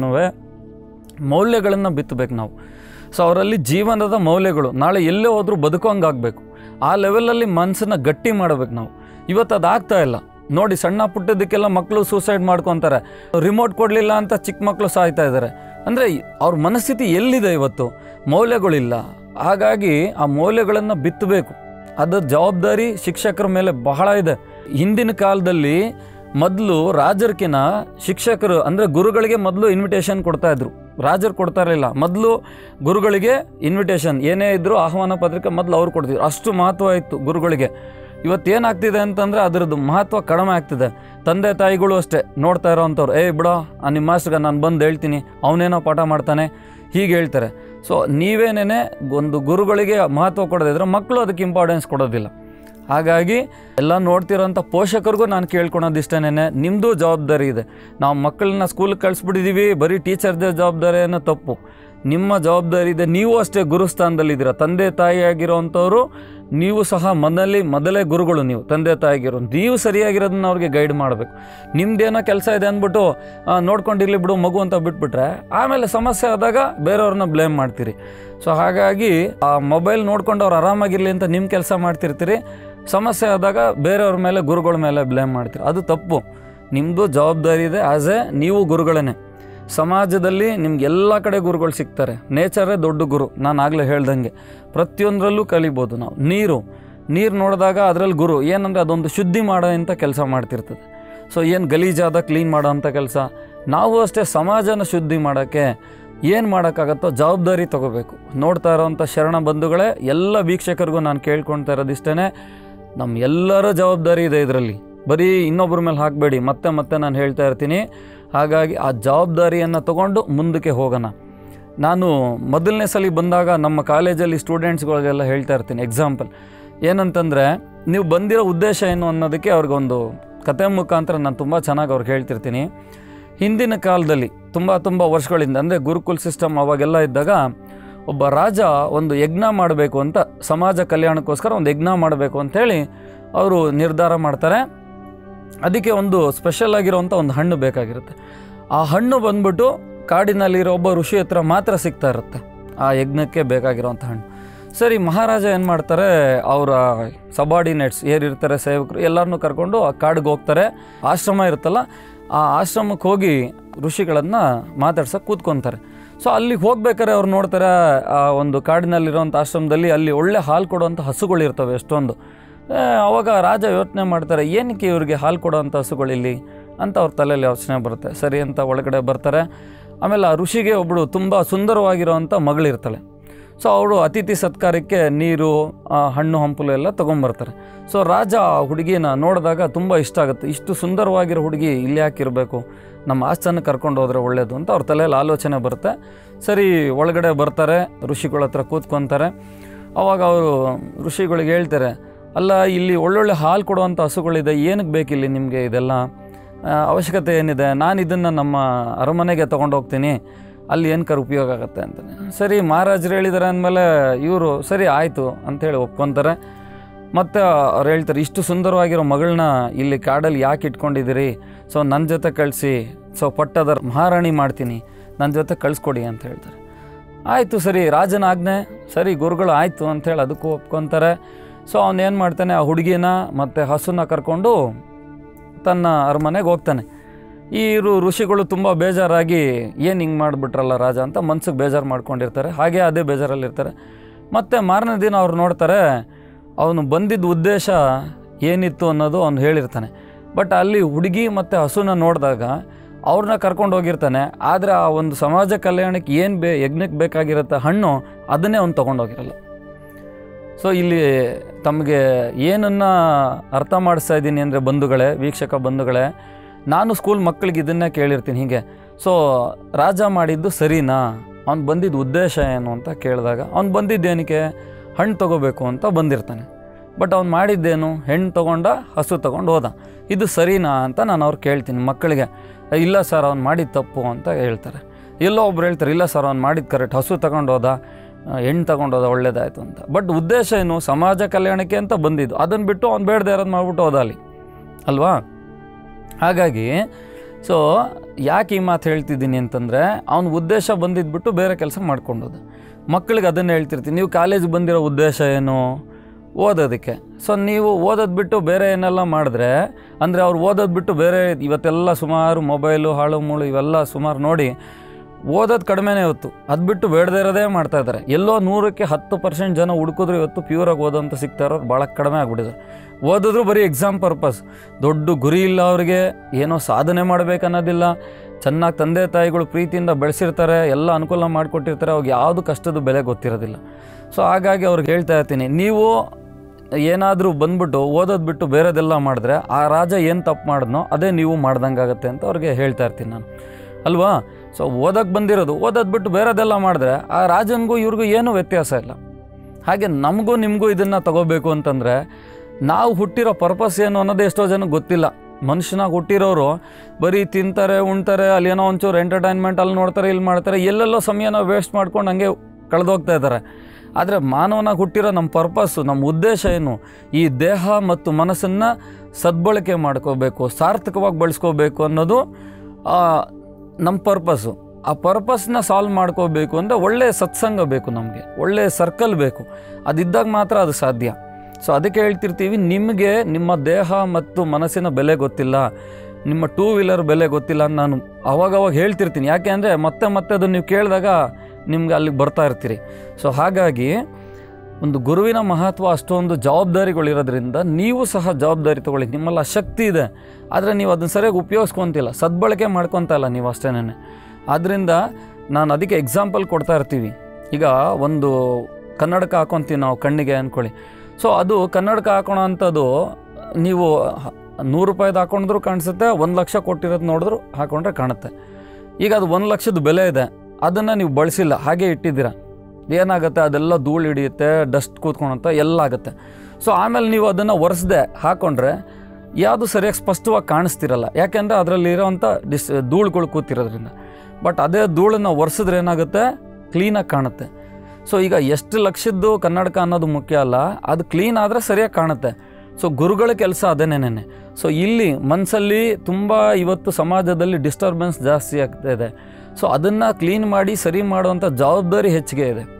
ಮೌಲ್ಯಗಳನ್ನು ಬಿತ್ತಬೇಕು ನಾವು ಸೊ ಅವರಲ್ಲಿ ಜೀವನದ ಮೌಲ್ಯಗಳು ನಾಳೆ ಎಲ್ಲೇ ಹೋದರೂ ಬದುಕೋಂಗಾಗಬೇಕು ಆ ಲೆವೆಲಲ್ಲಿ ಮನಸ್ಸನ್ನು ಗಟ್ಟಿ ಮಾಡಬೇಕು ನಾವು ಇವತ್ತು ಅದು ಆಗ್ತಾ ಇಲ್ಲ ನೋಡಿ ಸಣ್ಣ ಪುಟ್ಟದಕ್ಕೆಲ್ಲ ಮಕ್ಕಳು ಸೂಸೈಡ್ ಮಾಡ್ಕೊತಾರೆ ರಿಮೋಟ್ ಕೊಡಲಿಲ್ಲ ಅಂತ ಚಿಕ್ಕ ಮಕ್ಕಳು ಸಾಯ್ತಾ ಇದ್ದಾರೆ ಅಂದರೆ ಅವ್ರ ಮನಸ್ಥಿತಿ ಎಲ್ಲಿದೆ ಇವತ್ತು ಮೌಲ್ಯಗಳಿಲ್ಲ ಹಾಗಾಗಿ ಆ ಮೌಲ್ಯಗಳನ್ನು ಬಿತ್ತಬೇಕು ಅದರ ಜವಾಬ್ದಾರಿ ಶಿಕ್ಷಕರ ಮೇಲೆ ಬಹಳ ಇದೆ ಹಿಂದಿನ ಕಾಲದಲ್ಲಿ ಮೊದಲು ರಾಜರ್ಕಿನ ಶಿಕ್ಷಕರು ಅಂದರೆ ಗುರುಗಳಿಗೆ ಮೊದಲು ಇನ್ವಿಟೇಷನ್ ಕೊಡ್ತಾ ಇದ್ರು ರಾಜರು ಕೊಡ್ತಾ ಇರಲಿಲ್ಲ ಮೊದಲು ಗುರುಗಳಿಗೆ ಇನ್ವಿಟೇಷನ್ ಏನೇ ಇದ್ದರೂ ಆಹ್ವಾನ ಪತ್ರಿಕೆ ಮೊದಲು ಅವ್ರು ಕೊಡ್ತಿದ್ರು ಅಷ್ಟು ಮಹತ್ವ ಇತ್ತು ಗುರುಗಳಿಗೆ ಇವತ್ತೇನಾಗ್ತಿದೆ ಅಂತಂದರೆ ಅದರದ್ದು ಮಹತ್ವ ಕಡಿಮೆ ಆಗ್ತಿದೆ ತಂದೆ ತಾಯಿಗಳು ಅಷ್ಟೇ ನೋಡ್ತಾ ಇರೋವಂಥವ್ರು ಏಯ್ ಬಿಡೋ ಆ ನಿಮ್ಮ ಮಾಸ್ಟ್ರಿಗೆ ನಾನು ಬಂದು ಹೇಳ್ತೀನಿ ಅವನೇನೋ ಪಾಠ ಮಾಡ್ತಾನೆ ಹೀಗೆ ಹೇಳ್ತಾರೆ ಸೊ ನೀವೇನೇ ಒಂದು ಗುರುಗಳಿಗೆ ಮಹತ್ವ ಕೊಡೋದಿದ್ರೆ ಮಕ್ಕಳು ಅದಕ್ಕೆ ಇಂಪಾರ್ಟೆನ್ಸ್ ಕೊಡೋದಿಲ್ಲ ಹಾಗಾಗಿ ಎಲ್ಲ ನೋಡ್ತಿರೋಂಥ ಪೋಷಕರಿಗೂ ನಾನು ಕೇಳ್ಕೊಳೋದಿಷ್ಟೇನೆ ನಿಮ್ಮದು ಜವಾಬ್ದಾರಿ ಇದೆ ನಾವು ಮಕ್ಕಳನ್ನ ಸ್ಕೂಲಿಗೆ ಕಳಿಸ್ಬಿಟ್ಟಿದ್ದೀವಿ ಬರೀ ಟೀಚರ್ದೇ ಜವಾಬ್ದಾರಿ ಅನ್ನೋ ತಪ್ಪು ನಿಮ್ಮ ಜವಾಬ್ದಾರಿ ಇದೆ ನೀವು ಅಷ್ಟೇ ಗುರುಸ್ಥಾನದಲ್ಲಿದ್ದೀರ ತಂದೆ ತಾಯಿಯಾಗಿರೋವಂಥವ್ರು ನೀವು ಸಹ ಮನೆಯಲ್ಲಿ ಮೊದಲೇ ಗುರುಗಳು ನೀವು ತಂದೆ ತಾಯಿಗಿರೋ ನೀವು ಸರಿಯಾಗಿರೋದನ್ನ ಅವ್ರಿಗೆ ಗೈಡ್ ಮಾಡಬೇಕು ನಿಮ್ದೇನೋ ಕೆಲಸ ಇದೆ ಅಂದ್ಬಿಟ್ಟು ಆ, ನೋಡ್ಕೊಂಡಿರ್ಲಿ ಬಿಡು ಮಗು ಅಂತ ಬಿಟ್ಬಿಟ್ರೆ ಆಮೇಲೆ ಸಮಸ್ಯೆ ಆದಾಗ ಬೇರೆಯವ್ರನ್ನ ಬ್ಲೇಮ್ ಮಾಡ್ತೀರಿ ಸೊ ಹಾಗಾಗಿ ಆ ಮೊಬೈಲ್ ನೋಡ್ಕೊಂಡು ಅವ್ರು ಆರಾಮಾಗಿರಲಿ ಅಂತ ನಿಮ್ಮ ಕೆಲಸ ಮಾಡ್ತಿರ್ತೀರಿ ಸಮಸ್ಯೆ ಆದಾಗ ಬೇರೆಯವ್ರ ಮೇಲೆ ಗುರುಗಳ ಮೇಲೆ ಬ್ಲೇಮ್ ಮಾಡ್ತೀರಿ ಅದು ತಪ್ಪು ನಿಮ್ಮದು ಜವಾಬ್ದಾರಿ ಇದೆ ಆ್ಯಸ್ ಎ ನೀವು ಗುರುಗಳೇ ಸಮಾಜದಲ್ಲಿ ನಿಮ್ಗೆ ಎಲ್ಲ ಕಡೆ ಗುರುಗಳು ಸಿಗ್ತಾರೆ ನೇಚರೇ ದೊಡ್ಡ ಗುರು ನಾನು ಆಗಲೇ ಹೇಳ್ದಂಗೆ ಪ್ರತಿಯೊಂದರಲ್ಲೂ ಕಲಿಬೋದು ನಾವು ನೀರು ನೀರು ನೋಡಿದಾಗ ಅದರಲ್ಲಿ ಗುರು ಏನಂದರೆ ಅದೊಂದು ಶುದ್ಧಿ ಮಾಡೋ ಅಂತ ಕೆಲಸ ಮಾಡ್ತಿರ್ತದೆ ಸೊ ಏನು ಗಲೀಜಾದ ಕ್ಲೀನ್ ಮಾಡೋ ಅಂಥ ಕೆಲಸ ನಾವು ಅಷ್ಟೇ ಸಮಾಜನ ಶುದ್ಧಿ ಮಾಡೋಕ್ಕೆ ಏನು ಮಾಡೋಕ್ಕಾಗತ್ತೋ ಜವಾಬ್ದಾರಿ ತಗೋಬೇಕು ನೋಡ್ತಾ ಇರೋವಂಥ ಶರಣ ಬಂಧುಗಳೇ ಎಲ್ಲ ವೀಕ್ಷಕರಿಗೂ ನಾನು ಕೇಳ್ಕೊಳ್ತಾ ಇರೋದಿಷ್ಟೇ ನಮ್ಮ ಎಲ್ಲರ ಜವಾಬ್ದಾರಿ ಇದೆ ಇದರಲ್ಲಿ ಬರೀ ಇನ್ನೊಬ್ಬರ ಮೇಲೆ ಹಾಕಬೇಡಿ ಮತ್ತೆ ಮತ್ತೆ ನಾನು ಹೇಳ್ತಾ ಇರ್ತೀನಿ ಹಾಗಾಗಿ ಆ ಜವಾಬ್ದಾರಿಯನ್ನು ತಗೊಂಡು ಮುಂದಕ್ಕೆ ಹೋಗೋಣ ನಾನು ಮೊದಲನೇ ಸಲ ಬಂದಾಗ ನಮ್ಮ ಕಾಲೇಜಲ್ಲಿ ಸ್ಟೂಡೆಂಟ್ಸ್ಗಳಿಗೆಲ್ಲ ಹೇಳ್ತಾ ಇರ್ತೀನಿ ಎಕ್ಸಾಂಪಲ್ ಏನಂತಂದರೆ ನೀವು ಬಂದಿರೋ ಉದ್ದೇಶ ಏನು ಅನ್ನೋದಕ್ಕೆ ಅವ್ರಿಗೊಂದು ಕತೆ ಮುಖಾಂತರ ನಾನು ತುಂಬ ಚೆನ್ನಾಗಿ ಅವ್ರಿಗೆ ಹೇಳ್ತಿರ್ತೀನಿ ಹಿಂದಿನ ಕಾಲದಲ್ಲಿ ತುಂಬ ತುಂಬ ವರ್ಷಗಳಿಂದ ಅಂದರೆ ಗುರುಕುಲ್ ಸಿಸ್ಟಮ್ ಅವಾಗೆಲ್ಲ ಇದ್ದಾಗ ಒಬ್ಬ ರಾಜ ಒಂದು ಯಜ್ಞ ಮಾಡಬೇಕು ಅಂತ ಸಮಾಜ ಕಲ್ಯಾಣಕ್ಕೋಸ್ಕರ ಒಂದು ಯಜ್ಞ ಮಾಡಬೇಕು ಅಂಥೇಳಿ ಅವರು ನಿರ್ಧಾರ ಮಾಡ್ತಾರೆ ಅದಕ್ಕೆ ಒಂದು ಸ್ಪೆಷಲ್ ಆಗಿರೋವಂಥ ಒಂದು ಹಣ್ಣು ಬೇಕಾಗಿರುತ್ತೆ ಆ ಹಣ್ಣು ಬಂದ್ಬಿಟ್ಟು ಕಾಡಿನಲ್ಲಿರೋ ಒಬ್ಬ ಋಷಿ ಹತ್ರ ಮಾತ್ರ ಸಿಗ್ತಾ ಇರುತ್ತೆ ಆ ಯಜ್ಞಕ್ಕೆ ಬೇಕಾಗಿರೋವಂಥ ಹಣ್ಣು ಸರಿ ಮಹಾರಾಜ ಏನು ಮಾಡ್ತಾರೆ ಅವರ ಸಬಾರ್ಡಿನೇಟ್ಸ್ ಏರಿರ್ತಾರೆ ಸೇವಕರು ಎಲ್ಲರನ್ನೂ ಕರ್ಕೊಂಡು ಆ ಕಾಡಿಗೆ ಹೋಗ್ತಾರೆ ಆಶ್ರಮ ಇರುತ್ತಲ್ಲ ಆ ಆಶ್ರಮಕ್ಕೆ ಹೋಗಿ ಋಷಿಗಳನ್ನು ಮಾತಾಡ್ಸೋಕೆ ಕೂತ್ಕೊತಾರೆ ಸೊ ಅಲ್ಲಿಗೆ ಹೋಗ್ಬೇಕಾದ್ರೆ ಅವ್ರು ನೋಡ್ತಾರೆ ಆ ಒಂದು ಕಾಡಿನಲ್ಲಿರೋಂಥ ಆಶ್ರಮದಲ್ಲಿ ಅಲ್ಲಿ ಒಳ್ಳೆ ಹಾಲು ಕೊಡುವಂಥ ಹಸುಗಳಿರ್ತವೆ ಎಷ್ಟೊಂದು ಆ, ಅವಾಗ ರಾಜ ಯೋಚನೆ ಮಾಡ್ತಾರೆ ಏನಕ್ಕೆ ಇವ್ರಿಗೆ ಹಾಲು ಕೊಡುವಂಥ ಹಸುಗಳಿಲ್ಲಿ ಅಂತ ಅವ್ರ ತಲೆಯಲ್ಲಿ ಯೋಚನೆ ಬರುತ್ತೆ ಸರಿ ಅಂತ ಒಳಗಡೆ ಬರ್ತಾರೆ ಆಮೇಲೆ ಆ ಋಷಿಗೆ ಒಬ್ಬಳು ತುಂಬ ಸುಂದರವಾಗಿರೋವಂಥ ಮಗಳಿರ್ತಾಳೆ ಸೊ ಅವರು ಅತಿಥಿ ಸತ್ಕಾರಕ್ಕೆ ನೀರು ಆ, ಹಣ್ಣು ಹಂಪಲು ಎಲ್ಲ ತೊಗೊಂಬರ್ತಾರೆ ಸೊ ರಾಜ ಆ ಹುಡುಗಿನ ನೋಡಿದಾಗ ತುಂಬ ಇಷ್ಟ ಆಗುತ್ತೆ ಇಷ್ಟು ಸುಂದರವಾಗಿರೋ ಹುಡುಗಿ ಇಲ್ಲಿ ಯಾಕಿರಬೇಕು ನಮ್ಮ ಆಸ್ಥಾನಕ್ಕೆ ಕರ್ಕೊಂಡು ಹೋದರೆ ಒಳ್ಳೆಯದು ಅಂತ ಅವ್ರ ತಲೆಯಲ್ಲಿ ಆಲೋಚನೆ ಬರುತ್ತೆ ಸರಿ ಒಳಗಡೆ ಬರ್ತಾರೆ ಋಷಿಗಳ ಹತ್ರ ಕೂತ್ಕೊತಾರೆ ಅವಾಗ ಅವರು ಋಷಿಗಳಿಗೆ ಹೇಳ್ತಾರೆ ಅಲ್ಲ ಇಲ್ಲಿ ಒಳ್ಳೊಳ್ಳೆ ಹಾಲು ಕೊಡುವಂಥ ಹಸುಗಳಿದೆ ಏನಕ್ಕೆ ಬೇಕಿಲ್ಲಿ ನಿಮಗೆ ಇದೆಲ್ಲ ಆ, ಅವಶ್ಯಕತೆ ಏನಿದೆ ನಾನು ಇದನ್ನು ನಮ್ಮ ಅರಮನೆಗೆ ತೊಗೊಂಡು ಹೋಗ್ತೀನಿ ಅಲ್ಲಿ ಏನಕ್ಕಾರ ಉಪಯೋಗ ಆಗುತ್ತೆ ಅಂತಾನೆ ಸರಿ ಮಹಾರಾಜರು ಹೇಳಿದ್ದಾರೆ ಅಂದಮೇಲೆ ಇವರು ಸರಿ ಆಯಿತು ಅಂಥೇಳಿ ಒಪ್ಕೊತಾರೆ ಮತ್ತು ಅವ್ರು ಹೇಳ್ತಾರೆ ಇಷ್ಟು ಸುಂದರವಾಗಿರೋ ಮಗಳನ್ನ ಇಲ್ಲಿ ಕಾಡಲ್ಲಿ ಯಾಕೆ ಇಟ್ಕೊಂಡಿದ್ದೀರಿ ಸೊ ನನ್ನ ಜೊತೆ ಕಳಿಸಿ ಸೊ ಪಟ್ಟದ ಮಹಾರಾಣಿ ಮಾಡ್ತೀನಿ ನನ್ನ ಜೊತೆ ಕಳಿಸ್ಕೊಡಿ ಅಂತ ಹೇಳ್ತಾರೆ ಆಯಿತು ಸರಿ ರಾಜನ ಆಜ್ಞೆ ಸರಿ ಗುರುಗಳು ಆಯಿತು ಅಂಥೇಳಿ ಅದಕ್ಕೂ ಒಪ್ಕೊತಾರೆ ಸೊ ಅವನೇನು ಮಾಡ್ತಾನೆ ಆ ಹುಡುಗಿನ ಮತ್ತು ಹಸುನ ಕರ್ಕೊಂಡು ತನ್ನ ಅರಮನೆಗೆ ಹೋಗ್ತಾನೆ ಈ ಋ- ಋಷಿಗಳು ತುಂಬ ಬೇಜಾರಾಗಿ ಏನು ಹಿಂಗೆ ಮಾಡಿಬಿಟ್ರಲ್ಲ ರಾಜ ಅಂತ ಮನ್ಸಿಗೆ ಬೇಜಾರು ಮಾಡ್ಕೊಂಡಿರ್ತಾರೆ ಹಾಗೆ ಅದೇ ಬೇಜಾರಲ್ಲಿರ್ತಾರೆ ಮತ್ತು ಮಾರನೇ ದಿನ ಅವ್ರು ನೋಡ್ತಾರೆ ಅವನು ಬಂದಿದ್ದ ಉದ್ದೇಶ ಏನಿತ್ತು ಅನ್ನೋದು ಅವನು ಹೇಳಿರ್ತಾನೆ ಬಟ್ ಅಲ್ಲಿ ಹುಡುಗಿ ಮತ್ತು ಹಸುನ ನೋಡಿದಾಗ ಅವ್ರನ್ನ ಕರ್ಕೊಂಡು ಹೋಗಿರ್ತಾನೆ ಆದರೆ ಆ ಒಂದು ಸಮಾಜ ಕಲ್ಯಾಣಕ್ಕೆ ಏನು ಬೇ ಯಜ್ಞಕ್ಕೆ ಬೇಕಾಗಿರುತ್ತೆ ಹಣ್ಣು ಅದನ್ನೇ ಅವ್ನು ತೊಗೊಂಡೋಗಿರಲ್ಲ ಸೊ ಇಲ್ಲಿ ತಮಗೆ ಏನನ್ನು ಅರ್ಥ ಮಾಡಿಸ್ತಾ ಇದ್ದೀನಿ ಅಂದರೆ ಬಂಧುಗಳೇ ವೀಕ್ಷಕ ಬಂಧುಗಳೇ ನಾನು ಸ್ಕೂಲ್ ಮಕ್ಕಳಿಗೆ ಇದನ್ನೇ ಕೇಳಿರ್ತೀನಿ ಹೀಗೆ ಸೊ ರಾಜ ಮಾಡಿದ್ದು ಸರಿನಾ ಅವ್ನು ಬಂದಿದ್ದ ಉದ್ದೇಶ ಏನು ಅಂತ ಕೇಳಿದಾಗ ಅವ್ನು ಬಂದಿದ್ದೇನಕ್ಕೆ ಹಣ್ಣು ತೊಗೋಬೇಕು ಅಂತ ಬಂದಿರ್ತಾನೆ ಬಟ್ ಅವ್ನು ಮಾಡಿದ್ದೇನು ಹೆಣ್ಣು ತೊಗೊಂಡ ಹಸು ತೊಗೊಂಡು ಹೋದ ಇದು ಸರಿನಾ ಅಂತ ನಾನು ಅವ್ರು ಕೇಳ್ತೀನಿ ಮಕ್ಕಳಿಗೆ ಇಲ್ಲ ಸರ್ ಅವ್ನು ಮಾಡಿದ ತಪ್ಪು ಅಂತ ಹೇಳ್ತಾರೆ ಎಲ್ಲೋ ಒಬ್ರು ಹೇಳ್ತಾರೆ ಇಲ್ಲ ಸರ್ ಅವ್ನು ಮಾಡಿದ್ದು ಕರೆಕ್ಟ್ ಹಸು ತಗೊಂಡು ಹೋದ ಆ, ಹೆಣ್ಣು ತಗೊಂಡು ಹೋದ ಒಳ್ಳೇದಾಯ್ತು ಅಂತ ಬಟ್ ಉದ್ದೇಶ ಏನು ಸಮಾಜ ಕಲ್ಯಾಣಕ್ಕೆ ಅಂತ ಬಂದಿದ್ದು ಅದನ್ನು ಬಿಟ್ಟು ಅವ್ನು ಬೇಡದೆ ಇರೋದು ಮಾಡ್ಬಿಟ್ಟು ಹೋದ ಅಲ್ಲಿ ಅಲ್ವಾ ಹಾಗಾಗಿ ಸೊ ಯಾಕೆ ಈ ಮಾತು ಹೇಳ್ತಿದ್ದೀನಿ ಅಂತಂದರೆ ಅವನ ಉದ್ದೇಶ ಬಂದಿದ್ಬಿಟ್ಟು ಬೇರೆ ಕೆಲಸ ಮಾಡ್ಕೊಂಡೋದು ಮಕ್ಕಳಿಗೆ ಅದನ್ನು ಹೇಳ್ತಿರ್ತೀನಿ ನೀವು ಕಾಲೇಜ್ ಬಂದಿರೋ ಉದ್ದೇಶ ಏನು ಓದೋದಕ್ಕೆ ಸೊ ನೀವು ಓದೋದು ಬಿಟ್ಟು ಬೇರೆ ಏನೆಲ್ಲ ಮಾಡಿದ್ರೆ ಅಂದರೆ ಅವ್ರು ಓದೋದು ಬಿಟ್ಟು ಬೇರೆ ಇವತ್ತೆಲ್ಲ ಸುಮಾರು ಮೊಬೈಲು ಹಾಳು ಮೂಳು ಇವೆಲ್ಲ ಸುಮಾರು ನೋಡಿ ಓದೋದು ಕಡಿಮೆನೇ ಇವತ್ತು ಅದು ಬಿಟ್ಟು ಬೇಡದೇ ಇರೋದೇ ಮಾಡ್ತಾ ಇದ್ದಾರೆ ಎಲ್ಲೋ ನೂರಕ್ಕೆ ಹತ್ತು ಪರ್ಸೆಂಟ್ ಜನ ಹುಡುಕಿದ್ರು ಇವತ್ತು ಪ್ಯೂರಾಗಿ ಓದೋಂತ ಸಿಗ್ತಾ ಇರೋರು ಭಾಳ ಕಡಿಮೆ ಆಗ್ಬಿಟ್ಟಿದ್ದಾರೆ ಓದಿದ್ರು ಬರೀ ಎಕ್ಸಾಮ್ ಪರ್ಪಸ್ ದೊಡ್ಡ ಗುರಿ ಇಲ್ಲ ಅವ್ರಿಗೆ ಏನೋ ಸಾಧನೆ ಮಾಡಬೇಕನ್ನೋದಿಲ್ಲ ಚೆನ್ನಾಗಿ ತಂದೆ ತಾಯಿಗಳು ಪ್ರೀತಿಯಿಂದ ಬೆಳೆಸಿರ್ತಾರೆ ಎಲ್ಲ ಅನುಕೂಲ ಮಾಡಿಕೊಟ್ಟಿರ್ತಾರೆ ಅವಾಗ ಯಾವುದು ಕಷ್ಟದ ಬೆಲೆ ಗೊತ್ತಿರೋದಿಲ್ಲ ಸೊ ಹಾಗಾಗಿ ಅವ್ರಿಗೆ ಹೇಳ್ತಾ ಇರ್ತೀನಿ ನೀವು ಏನಾದರೂ ಬಂದ್ಬಿಟ್ಟು ಓದೋದು ಬಿಟ್ಟು ಬೇರೆದೆಲ್ಲ ಮಾಡಿದ್ರೆ ಆ ರಾಜ ಏನು ತಪ್ಪು ಮಾಡಿದ್ನೋ ಅದೇ ನೀವು ಮಾಡ್ದಂಗೆ ಆಗುತ್ತೆ ಅಂತ ಅವ್ರಿಗೆ ಹೇಳ್ತಾ ಇರ್ತೀನಿ ನಾನು ಅಲ್ವಾ ಸೊ ಓದಕ್ಕೆ ಬಂದಿರೋದು ಓದೋದು ಬಿಟ್ಟು ಬೇರೆದೆಲ್ಲ ಮಾಡಿದ್ರೆ ಆ ರಾಜನಿಗೂ ಇವ್ರಿಗೂ ಏನೂ ವ್ಯತ್ಯಾಸ ಇಲ್ಲ ಹಾಗೆ ನಮಗೂ ನಿಮಗೂ ಇದನ್ನು ತಗೋಬೇಕು ಅಂತಂದರೆ ನಾವು ಹುಟ್ಟಿರೋ ಪರ್ಪಸ್ ಏನು ಅನ್ನೋದು ಎಷ್ಟೋ ಜನಕ್ಕೆ ಗೊತ್ತಿಲ್ಲ ಮನುಷ್ಯನಾಗಿ ಹುಟ್ಟಿರೋರು ಬರೀ ತಿಂತಾರೆ ಉಣ್ತಾರೆ ಅಲ್ಲಿ ಏನೋ ಒಂಚೂರು ಎಂಟರ್ಟೈನ್ಮೆಂಟ್ ಅಲ್ಲಿ ನೋಡ್ತಾರೆ ಇಲ್ಲಿ ಮಾಡ್ತಾರೆ ಎಲ್ಲೆಲ್ಲೋ ಸಮಯನ ವೇಸ್ಟ್ ಮಾಡ್ಕೊಂಡು ಹಂಗೆ ಕಳೆದೋಗ್ತಾ ಇದ್ದಾರೆ ಆದರೆ ಮಾನವನಾಗಿ ಹುಟ್ಟಿರೋ ನಮ್ಮ ಪರ್ಪಸ್ಸು ನಮ್ಮ ಉದ್ದೇಶ ಏನು ಈ ದೇಹ ಮತ್ತು ಮನಸ್ಸನ್ನು ಸದ್ಬಳಕೆ ಮಾಡ್ಕೋಬೇಕು ಸಾರ್ಥಕವಾಗಿ ಬಳಸ್ಕೋಬೇಕು ಅನ್ನೋದು ಆ, ನಮ್ಮ ಪರ್ಪಸ್ಸು ಆ ಪರ್ಪಸ್ನ ಸಾಲ್ವ್ ಮಾಡ್ಕೋಬೇಕು ಅಂದರೆ ಒಳ್ಳೆಯ ಸತ್ಸಂಗ ಬೇಕು ನಮಗೆ ಒಳ್ಳೆಯ ಸರ್ಕಲ್ ಬೇಕು ಅದಿದ್ದಾಗ ಮಾತ್ರ ಅದು ಸಾಧ್ಯ ಸೊ ಅದಕ್ಕೆ ಹೇಳ್ತಿರ್ತೀವಿ ನಿಮಗೆ ನಿಮ್ಮ ದೇಹ ಮತ್ತು ಮನಸ್ಸಿನ ಬೆಲೆ ಗೊತ್ತಿಲ್ಲ ನಿಮ್ಮ ಟೂ ವೀಲರ್ ಬೆಲೆ ಗೊತ್ತಿಲ್ಲ ಅಂತ ನಾನು ಅವಾಗವಾಗ ಹೇಳ್ತಿರ್ತೀನಿ ಯಾಕೆ ಅಂದರೆ ಮತ್ತೆ ಮತ್ತೆ ಅದನ್ನು ನೀವು ಕೇಳಿದಾಗ ನಿಮ್ಗೆ ಅಲ್ಲಿಗೆ ಬರ್ತಾ ಇರ್ತೀರಿ ಸೊ ಹಾಗಾಗಿ ಒಂದು ಗುರುವಿನ ಮಹತ್ವ ಅಷ್ಟೊಂದು ಜವಾಬ್ದಾರಿಗಳಿರೋದ್ರಿಂದ ನೀವು ಸಹ ಜವಾಬ್ದಾರಿ ತಗೊಳ್ಳಿ ನಿಮ್ಮಲ್ಲಿ ಆ ಶಕ್ತಿ ಇದೆ ಆದರೆ ನೀವು ಅದನ್ನು ಸರಿಯಾಗಿ ಉಪಯೋಗಿಸ್ಕೊತಿಲ್ಲ ಸದ್ಬಳಕೆ ಮಾಡ್ಕೊತಾ ಇಲ್ಲ ನೀವು ಅಷ್ಟೇನೆ ಆದ್ದರಿಂದ ನಾನು ಅದಕ್ಕೆ ಎಕ್ಸಾಂಪಲ್ ಕೊಡ್ತಾ ಇರ್ತೀವಿ ಈಗ ಒಂದು ಕನ್ನಡಕ ಹಾಕೊತೀವಿ ನಾವು ಕಣ್ಣಿಗೆ ಅಂದ್ಕೊಳ್ಳಿ ಸೊ ಅದು ಕನ್ನಡಕ ಹಾಕೋಣ ಅಂಥದ್ದು ನೀವು ಹ- ನೂರು ರೂಪಾಯ್ದು ಹಾಕೊಂಡ್ರು ಕಾಣಿಸುತ್ತೆ ಒಂದು ಲಕ್ಷ ಕೊಟ್ಟಿರೋದು ನೋಡಿದ್ರು ಹಾಕೊಂಡ್ರೆ ಕಾಣುತ್ತೆ ಈಗ ಅದು ಒಂದು ಲಕ್ಷದ ಬೆಲೆ ಇದೆ ಅದನ್ನು ನೀವು ಬಳಸಿಲ್ಲ ಹಾಗೆ ಇಟ್ಟಿದ್ದೀರ ಏನಾಗುತ್ತೆ ಅದೆಲ್ಲ ಧೂಳು ಹಿಡಿಯುತ್ತೆ ಡಸ್ಟ್ ಕೂತ್ಕೊಳುತ್ತೆ ಎಲ್ಲ ಆಗುತ್ತೆ ಸೊ ಆಮೇಲೆ ನೀವು ಅದನ್ನು ಒರೆಸ್ದೆ ಹಾಕೊಂಡ್ರೆ ಯಾವುದು ಸರಿಯಾಗಿ ಸ್ಪಷ್ಟವಾಗಿ ಕಾಣಿಸ್ತಿರಲ್ಲ ಯಾಕೆಂದರೆ ಅದರಲ್ಲಿ ಇರೋವಂಥ ಡಿಸ್ ಧೂಳುಗಳು ಕೂತಿರೋದ್ರಿಂದ ಬಟ್ ಅದೇ ಧೂಳನ್ನು ಒರೆಸಿದ್ರೆ ಏನಾಗುತ್ತೆ ಕ್ಲೀನಾಗಿ ಕಾಣುತ್ತೆ ಸೊ ಈಗ ಎಷ್ಟು ಲಕ್ಷದ್ದು ಕನ್ನಡಕ ಅನ್ನೋದು ಮುಖ್ಯ ಅಲ್ಲ ಅದು ಕ್ಲೀನ್ ಆದರೆ ಸರಿಯಾಗಿ ಕಾಣುತ್ತೆ ಸೊ ಗುರುಗಳ ಕೆಲಸ ಅದೇನೇನೆ ಸೊ ಇಲ್ಲಿ ಮನಸ್ಸಲ್ಲಿ ತುಂಬ ಇವತ್ತು ಸಮಾಜದಲ್ಲಿ ಡಿಸ್ಟರ್ಬೆನ್ಸ್ ಜಾಸ್ತಿ ಆಗ್ತಾ ಇದೆ ಸೊ ಅದನ್ನು ಕ್ಲೀನ್ ಮಾಡಿ ಸರಿ ಮಾಡುವಂಥ ಜವಾಬ್ದಾರಿ ಹೆಚ್ಚಿಗೆ ಇದೆ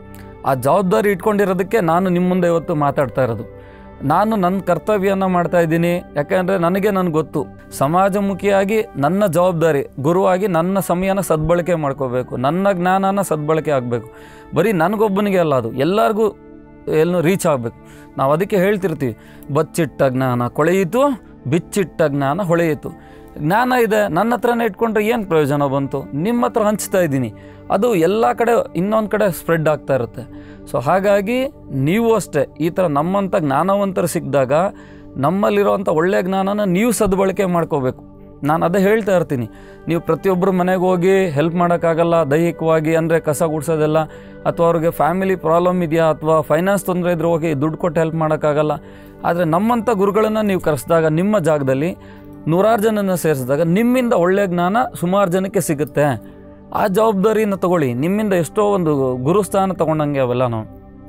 ಆ ಜವಾಬ್ದಾರಿ ಇಟ್ಕೊಂಡಿರೋದಕ್ಕೆ ನಾನು ನಿಮ್ಮ ಮುಂದೆ ಇವತ್ತು ಮಾತಾಡ್ತಾ ಇರೋದು ನಾನು ನನ್ನ ಕರ್ತವ್ಯನ ಮಾಡ್ತಾ ಇದ್ದೀನಿ ಯಾಕೆಂದರೆ ನನಗೆ ನನಗೆ ಗೊತ್ತು ಸಮಾಜಮುಖಿಯಾಗಿ ನನ್ನ ಜವಾಬ್ದಾರಿ ಗುರುವಾಗಿ ನನ್ನ ಸಮಯನ ಸದ್ಬಳಕೆ ಮಾಡ್ಕೋಬೇಕು ನನ್ನ ಜ್ಞಾನನ ಸದ್ಬಳಕೆ ಆಗಬೇಕು ಬರೀ ನನಗೊಬ್ಬನಿಗೆ ಅಲ್ಲ ಅದು ಎಲ್ಲರಿಗೂ ಎಲ್ಲೂ ರೀಚ್ ಆಗಬೇಕು ನಾವು ಅದಕ್ಕೆ ಹೇಳ್ತಿರ್ತೀವಿ ಬಚ್ಚಿಟ್ಟ ಜ್ಞಾನ ಕೊಳೆಯಿತು ಬಿಚ್ಚಿಟ್ಟ ಜ್ಞಾನ ಹೊಳೆಯಿತು ಜ್ಞಾನ ಇದೆ ನನ್ನ ಹತ್ರನೇ ಇಟ್ಕೊಂಡ್ರೆ ಏನು ಪ್ರಯೋಜನ ಬಂತು ನಿಮ್ಮ ಹತ್ರ ಹಂಚ್ತಾ ಇದ್ದೀನಿ ಅದು ಎಲ್ಲ ಕಡೆ ಇನ್ನೊಂದು ಕಡೆ ಸ್ಪ್ರೆಡ್ ಆಗ್ತಾ ಇರುತ್ತೆ ಸೊ ಹಾಗಾಗಿ ನೀವು ಅಷ್ಟೇ ಈ ಥರ ನಮ್ಮಂಥ ಜ್ಞಾನವಂತರು ಸಿಕ್ಕಿದಾಗ ನಮ್ಮಲ್ಲಿರುವಂಥ ಒಳ್ಳೆಯ ಜ್ಞಾನನ ನೀವು ಸದ್ಬಳಕೆ ಮಾಡ್ಕೋಬೇಕು ನಾನು ಅದೇ ಹೇಳ್ತಾ ಇರ್ತೀನಿ ನೀವು ಪ್ರತಿಯೊಬ್ಬರು ಮನೆಗೆ ಹೋಗಿ ಹೆಲ್ಪ್ ಮಾಡೋಕ್ಕಾಗಲ್ಲ ದೈಹಿಕವಾಗಿ ಅಂದರೆ ಕಸ ಗುಡಿಸೋದೆಲ್ಲ ಅಥವಾ ಅವ್ರಿಗೆ ಫ್ಯಾಮಿಲಿ ಪ್ರಾಬ್ಲಮ್ ಇದೆಯಾ ಅಥವಾ ಫೈನಾನ್ಸ್ ತೊಂದರೆ ಇದ್ರೆ ಹೋಗಿ ದುಡ್ಡು ಕೊಟ್ಟು ಹೆಲ್ಪ್ ಮಾಡೋಕ್ಕಾಗಲ್ಲ ಆದರೆ ನಮ್ಮಂಥ ಗುರುಗಳನ್ನು ನೀವು ಕರೆಸಿದಾಗ ನಿಮ್ಮ ಜಾಗದಲ್ಲಿ ನೂರಾರು ಜನನ ಸೇರಿಸಿದಾಗ ನಿಮ್ಮಿಂದ ಒಳ್ಳೆಯ ಜ್ಞಾನ ಸುಮಾರು ಜನಕ್ಕೆ ಸಿಗುತ್ತೆ ಆ ಜವಾಬ್ದಾರಿನ ತಗೊಳ್ಳಿ ನಿಮ್ಮಿಂದ ಎಷ್ಟೋ ಒಂದು ಗುರುಸ್ಥಾನ ತಗೊಂಡಂಗೆ ಅವೆಲ್ಲ ನಾವು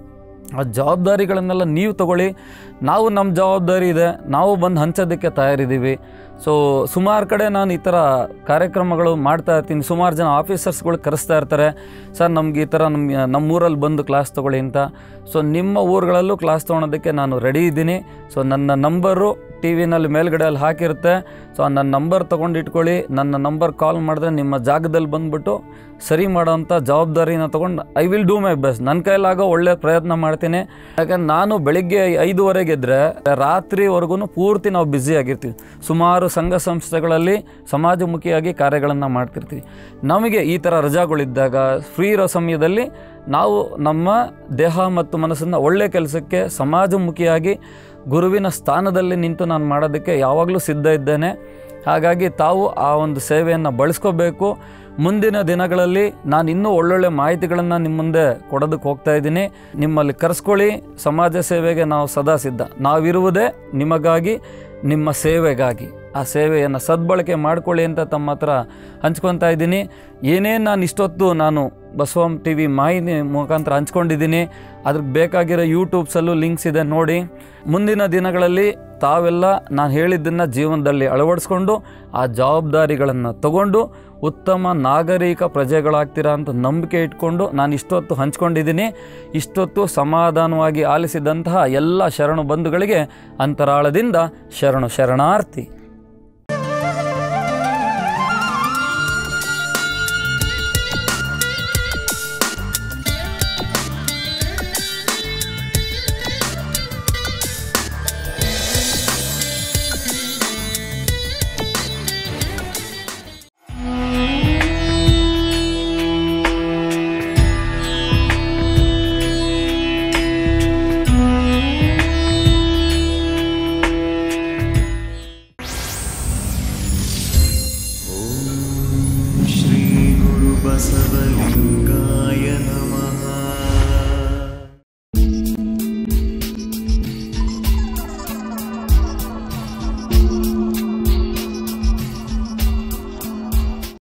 ಆ ಜವಾಬ್ದಾರಿಗಳನ್ನೆಲ್ಲ ನೀವು ತಗೊಳ್ಳಿ ನಾವು ನಮ್ಮ ಜವಾಬ್ದಾರಿ ಇದೆ ನಾವು ಬಂದು ಹಂಚೋದಕ್ಕೆ ತಯಾರಿದ್ದೀವಿ ಸೊ ಸುಮಾರು ಕಡೆ ನಾನು ಈ ಥರ ಕಾರ್ಯಕ್ರಮಗಳು ಮಾಡ್ತಾ ಇರ್ತೀನಿ ಸುಮಾರು ಜನ ಆಫೀಸರ್ಸ್ಗಳು ಕರೆಸ್ತಾ ಇರ್ತಾರೆ ಸರ್ ನಮ್ಗೆ ಈ ಥರ ನಮ್ಮ ನಮ್ಮೂರಲ್ಲಿ ಬಂದು ಕ್ಲಾಸ್ ತೊಗೊಳ್ಳಿ ಅಂತ ಸೊ ನಿಮ್ಮ ಊರುಗಳಲ್ಲೂ ಕ್ಲಾಸ್ ತೊಗೊಳೋದಕ್ಕೆ ನಾನು ರೆಡಿ ಇದ್ದೀನಿ ಸೊ ನನ್ನ ನಂಬರು ಟಿ ವಿನಲ್ಲಿ ಮೇಲ್ಗಡೆ ಅಲ್ಲಿ ಹಾಕಿರುತ್ತೆ ಸೊ ನನ್ನ ನಂಬರ್ ತೊಗೊಂಡು ಇಟ್ಕೊಳ್ಳಿ ನನ್ನ ನಂಬರ್ ಕಾಲ್ ಮಾಡಿದ್ರೆ ನಿಮ್ಮ ಜಾಗದಲ್ಲಿ ಬಂದುಬಿಟ್ಟು ಸರಿ ಮಾಡೋವಂಥ ಜವಾಬ್ದಾರಿನ ತೊಗೊಂಡು I will do my best ನನ್ನ ಕೈಲಾಗೋ ಒಳ್ಳೆ ಪ್ರಯತ್ನ ಮಾಡ್ತೀನಿ ಯಾಕಂದ್ರೆ ನಾನು ಬೆಳಿಗ್ಗೆ ಐದುವರೆಗೆ ಇದ್ದರೆ ರಾತ್ರಿವರೆಗೂ ಪೂರ್ತಿ ನಾವು ಬ್ಯುಸಿ ಆಗಿರ್ತೀವಿ ಸುಮಾರು ಸಂಘ ಸಂಸ್ಥೆಗಳಲ್ಲಿ ಸಮಾಜಮುಖಿಯಾಗಿ ಕಾರ್ಯಗಳನ್ನು ಮಾಡ್ತಿರ್ತೀವಿ ನಮಗೆ ಈ ಥರ ರಜಾಗಳಿದ್ದಾಗ ಫ್ರೀ ಇರೋ ಸಮಯದಲ್ಲಿ ನಾವು ನಮ್ಮ ದೇಹ ಮತ್ತು ಮನಸ್ಸನ್ನು ಒಳ್ಳೆಯ ಕೆಲಸಕ್ಕೆ ಸಮಾಜಮುಖಿಯಾಗಿ ಗುರುವಿನ ಸ್ಥಾನದಲ್ಲಿ ನಿಂತು ನಾನು ಮಾಡೋದಕ್ಕೆ ಯಾವಾಗಲೂ ಸಿದ್ಧ ಇದ್ದೇನೆ ಹಾಗಾಗಿ ತಾವು ಆ ಒಂದು ಸೇವೆಯನ್ನು ಬಳಸ್ಕೋಬೇಕು ಮುಂದಿನ ದಿನಗಳಲ್ಲಿ ನಾನು ಇನ್ನೂ ಒಳ್ಳೊಳ್ಳೆ ಮಾಹಿತಿಗಳನ್ನು ನಿಮ್ಮ ಮುಂದೆ ಕೊಡೋದಕ್ಕೆ ಹೋಗ್ತಾ ಇದ್ದೀನಿ ನಿಮ್ಮಲ್ಲಿ ಕರೆಸ್ಕೊಳ್ಳಿ ಸಮಾಜ ಸೇವೆಗೆ ನಾವು ಸದಾ ಸಿದ್ಧ ನಾವಿರುವುದೇ ನಿಮಗಾಗಿ ನಿಮ್ಮ ಸೇವೆಗಾಗಿ ಆ ಸೇವೆಯನ್ನು ಸದ್ಬಳಕೆ ಮಾಡ್ಕೊಳ್ಳಿ ಅಂತ ತಮ್ಮ ಹತ್ರ ಹಂಚ್ಕೊತಾ ಇದ್ದೀನಿ ಏನೇನು ನಾನು ಇಷ್ಟೊತ್ತು ನಾನು ಬಸವಂ ಟಿ ವಿ ಮಾಹಿತಿ ಮುಖಾಂತರ ಹಂಚ್ಕೊಂಡಿದ್ದೀನಿ ಅದ್ರಿಗೆ ಬೇಕಾಗಿರೋ ಯೂಟ್ಯೂಬ್ಸಲ್ಲೂ ಲಿಂಕ್ಸ್ ಇದೆ ನೋಡಿ ಮುಂದಿನ ದಿನಗಳಲ್ಲಿ ತಾವೆಲ್ಲ ನಾನು ಹೇಳಿದ್ದನ್ನು ಜೀವನದಲ್ಲಿ ಅಳವಡಿಸ್ಕೊಂಡು ಆ ಜವಾಬ್ದಾರಿಗಳನ್ನು ತಗೊಂಡು ಉತ್ತಮ ನಾಗರಿಕ ಪ್ರಜೆಗಳಾಗ್ತೀರಾ ಅಂತ ನಂಬಿಕೆ ಇಟ್ಕೊಂಡು ನಾನು ಇಷ್ಟೊತ್ತು ಹಂಚ್ಕೊಂಡಿದ್ದೀನಿ ಇಷ್ಟೊತ್ತು ಸಮಾಧಾನವಾಗಿ ಆಲಿಸಿದಂತಹ ಎಲ್ಲ ಶರಣು ಬಂಧುಗಳಿಗೆ ಅಂತರಾಳದಿಂದ ಶರಣು ಶರಣಾರ್ಥಿ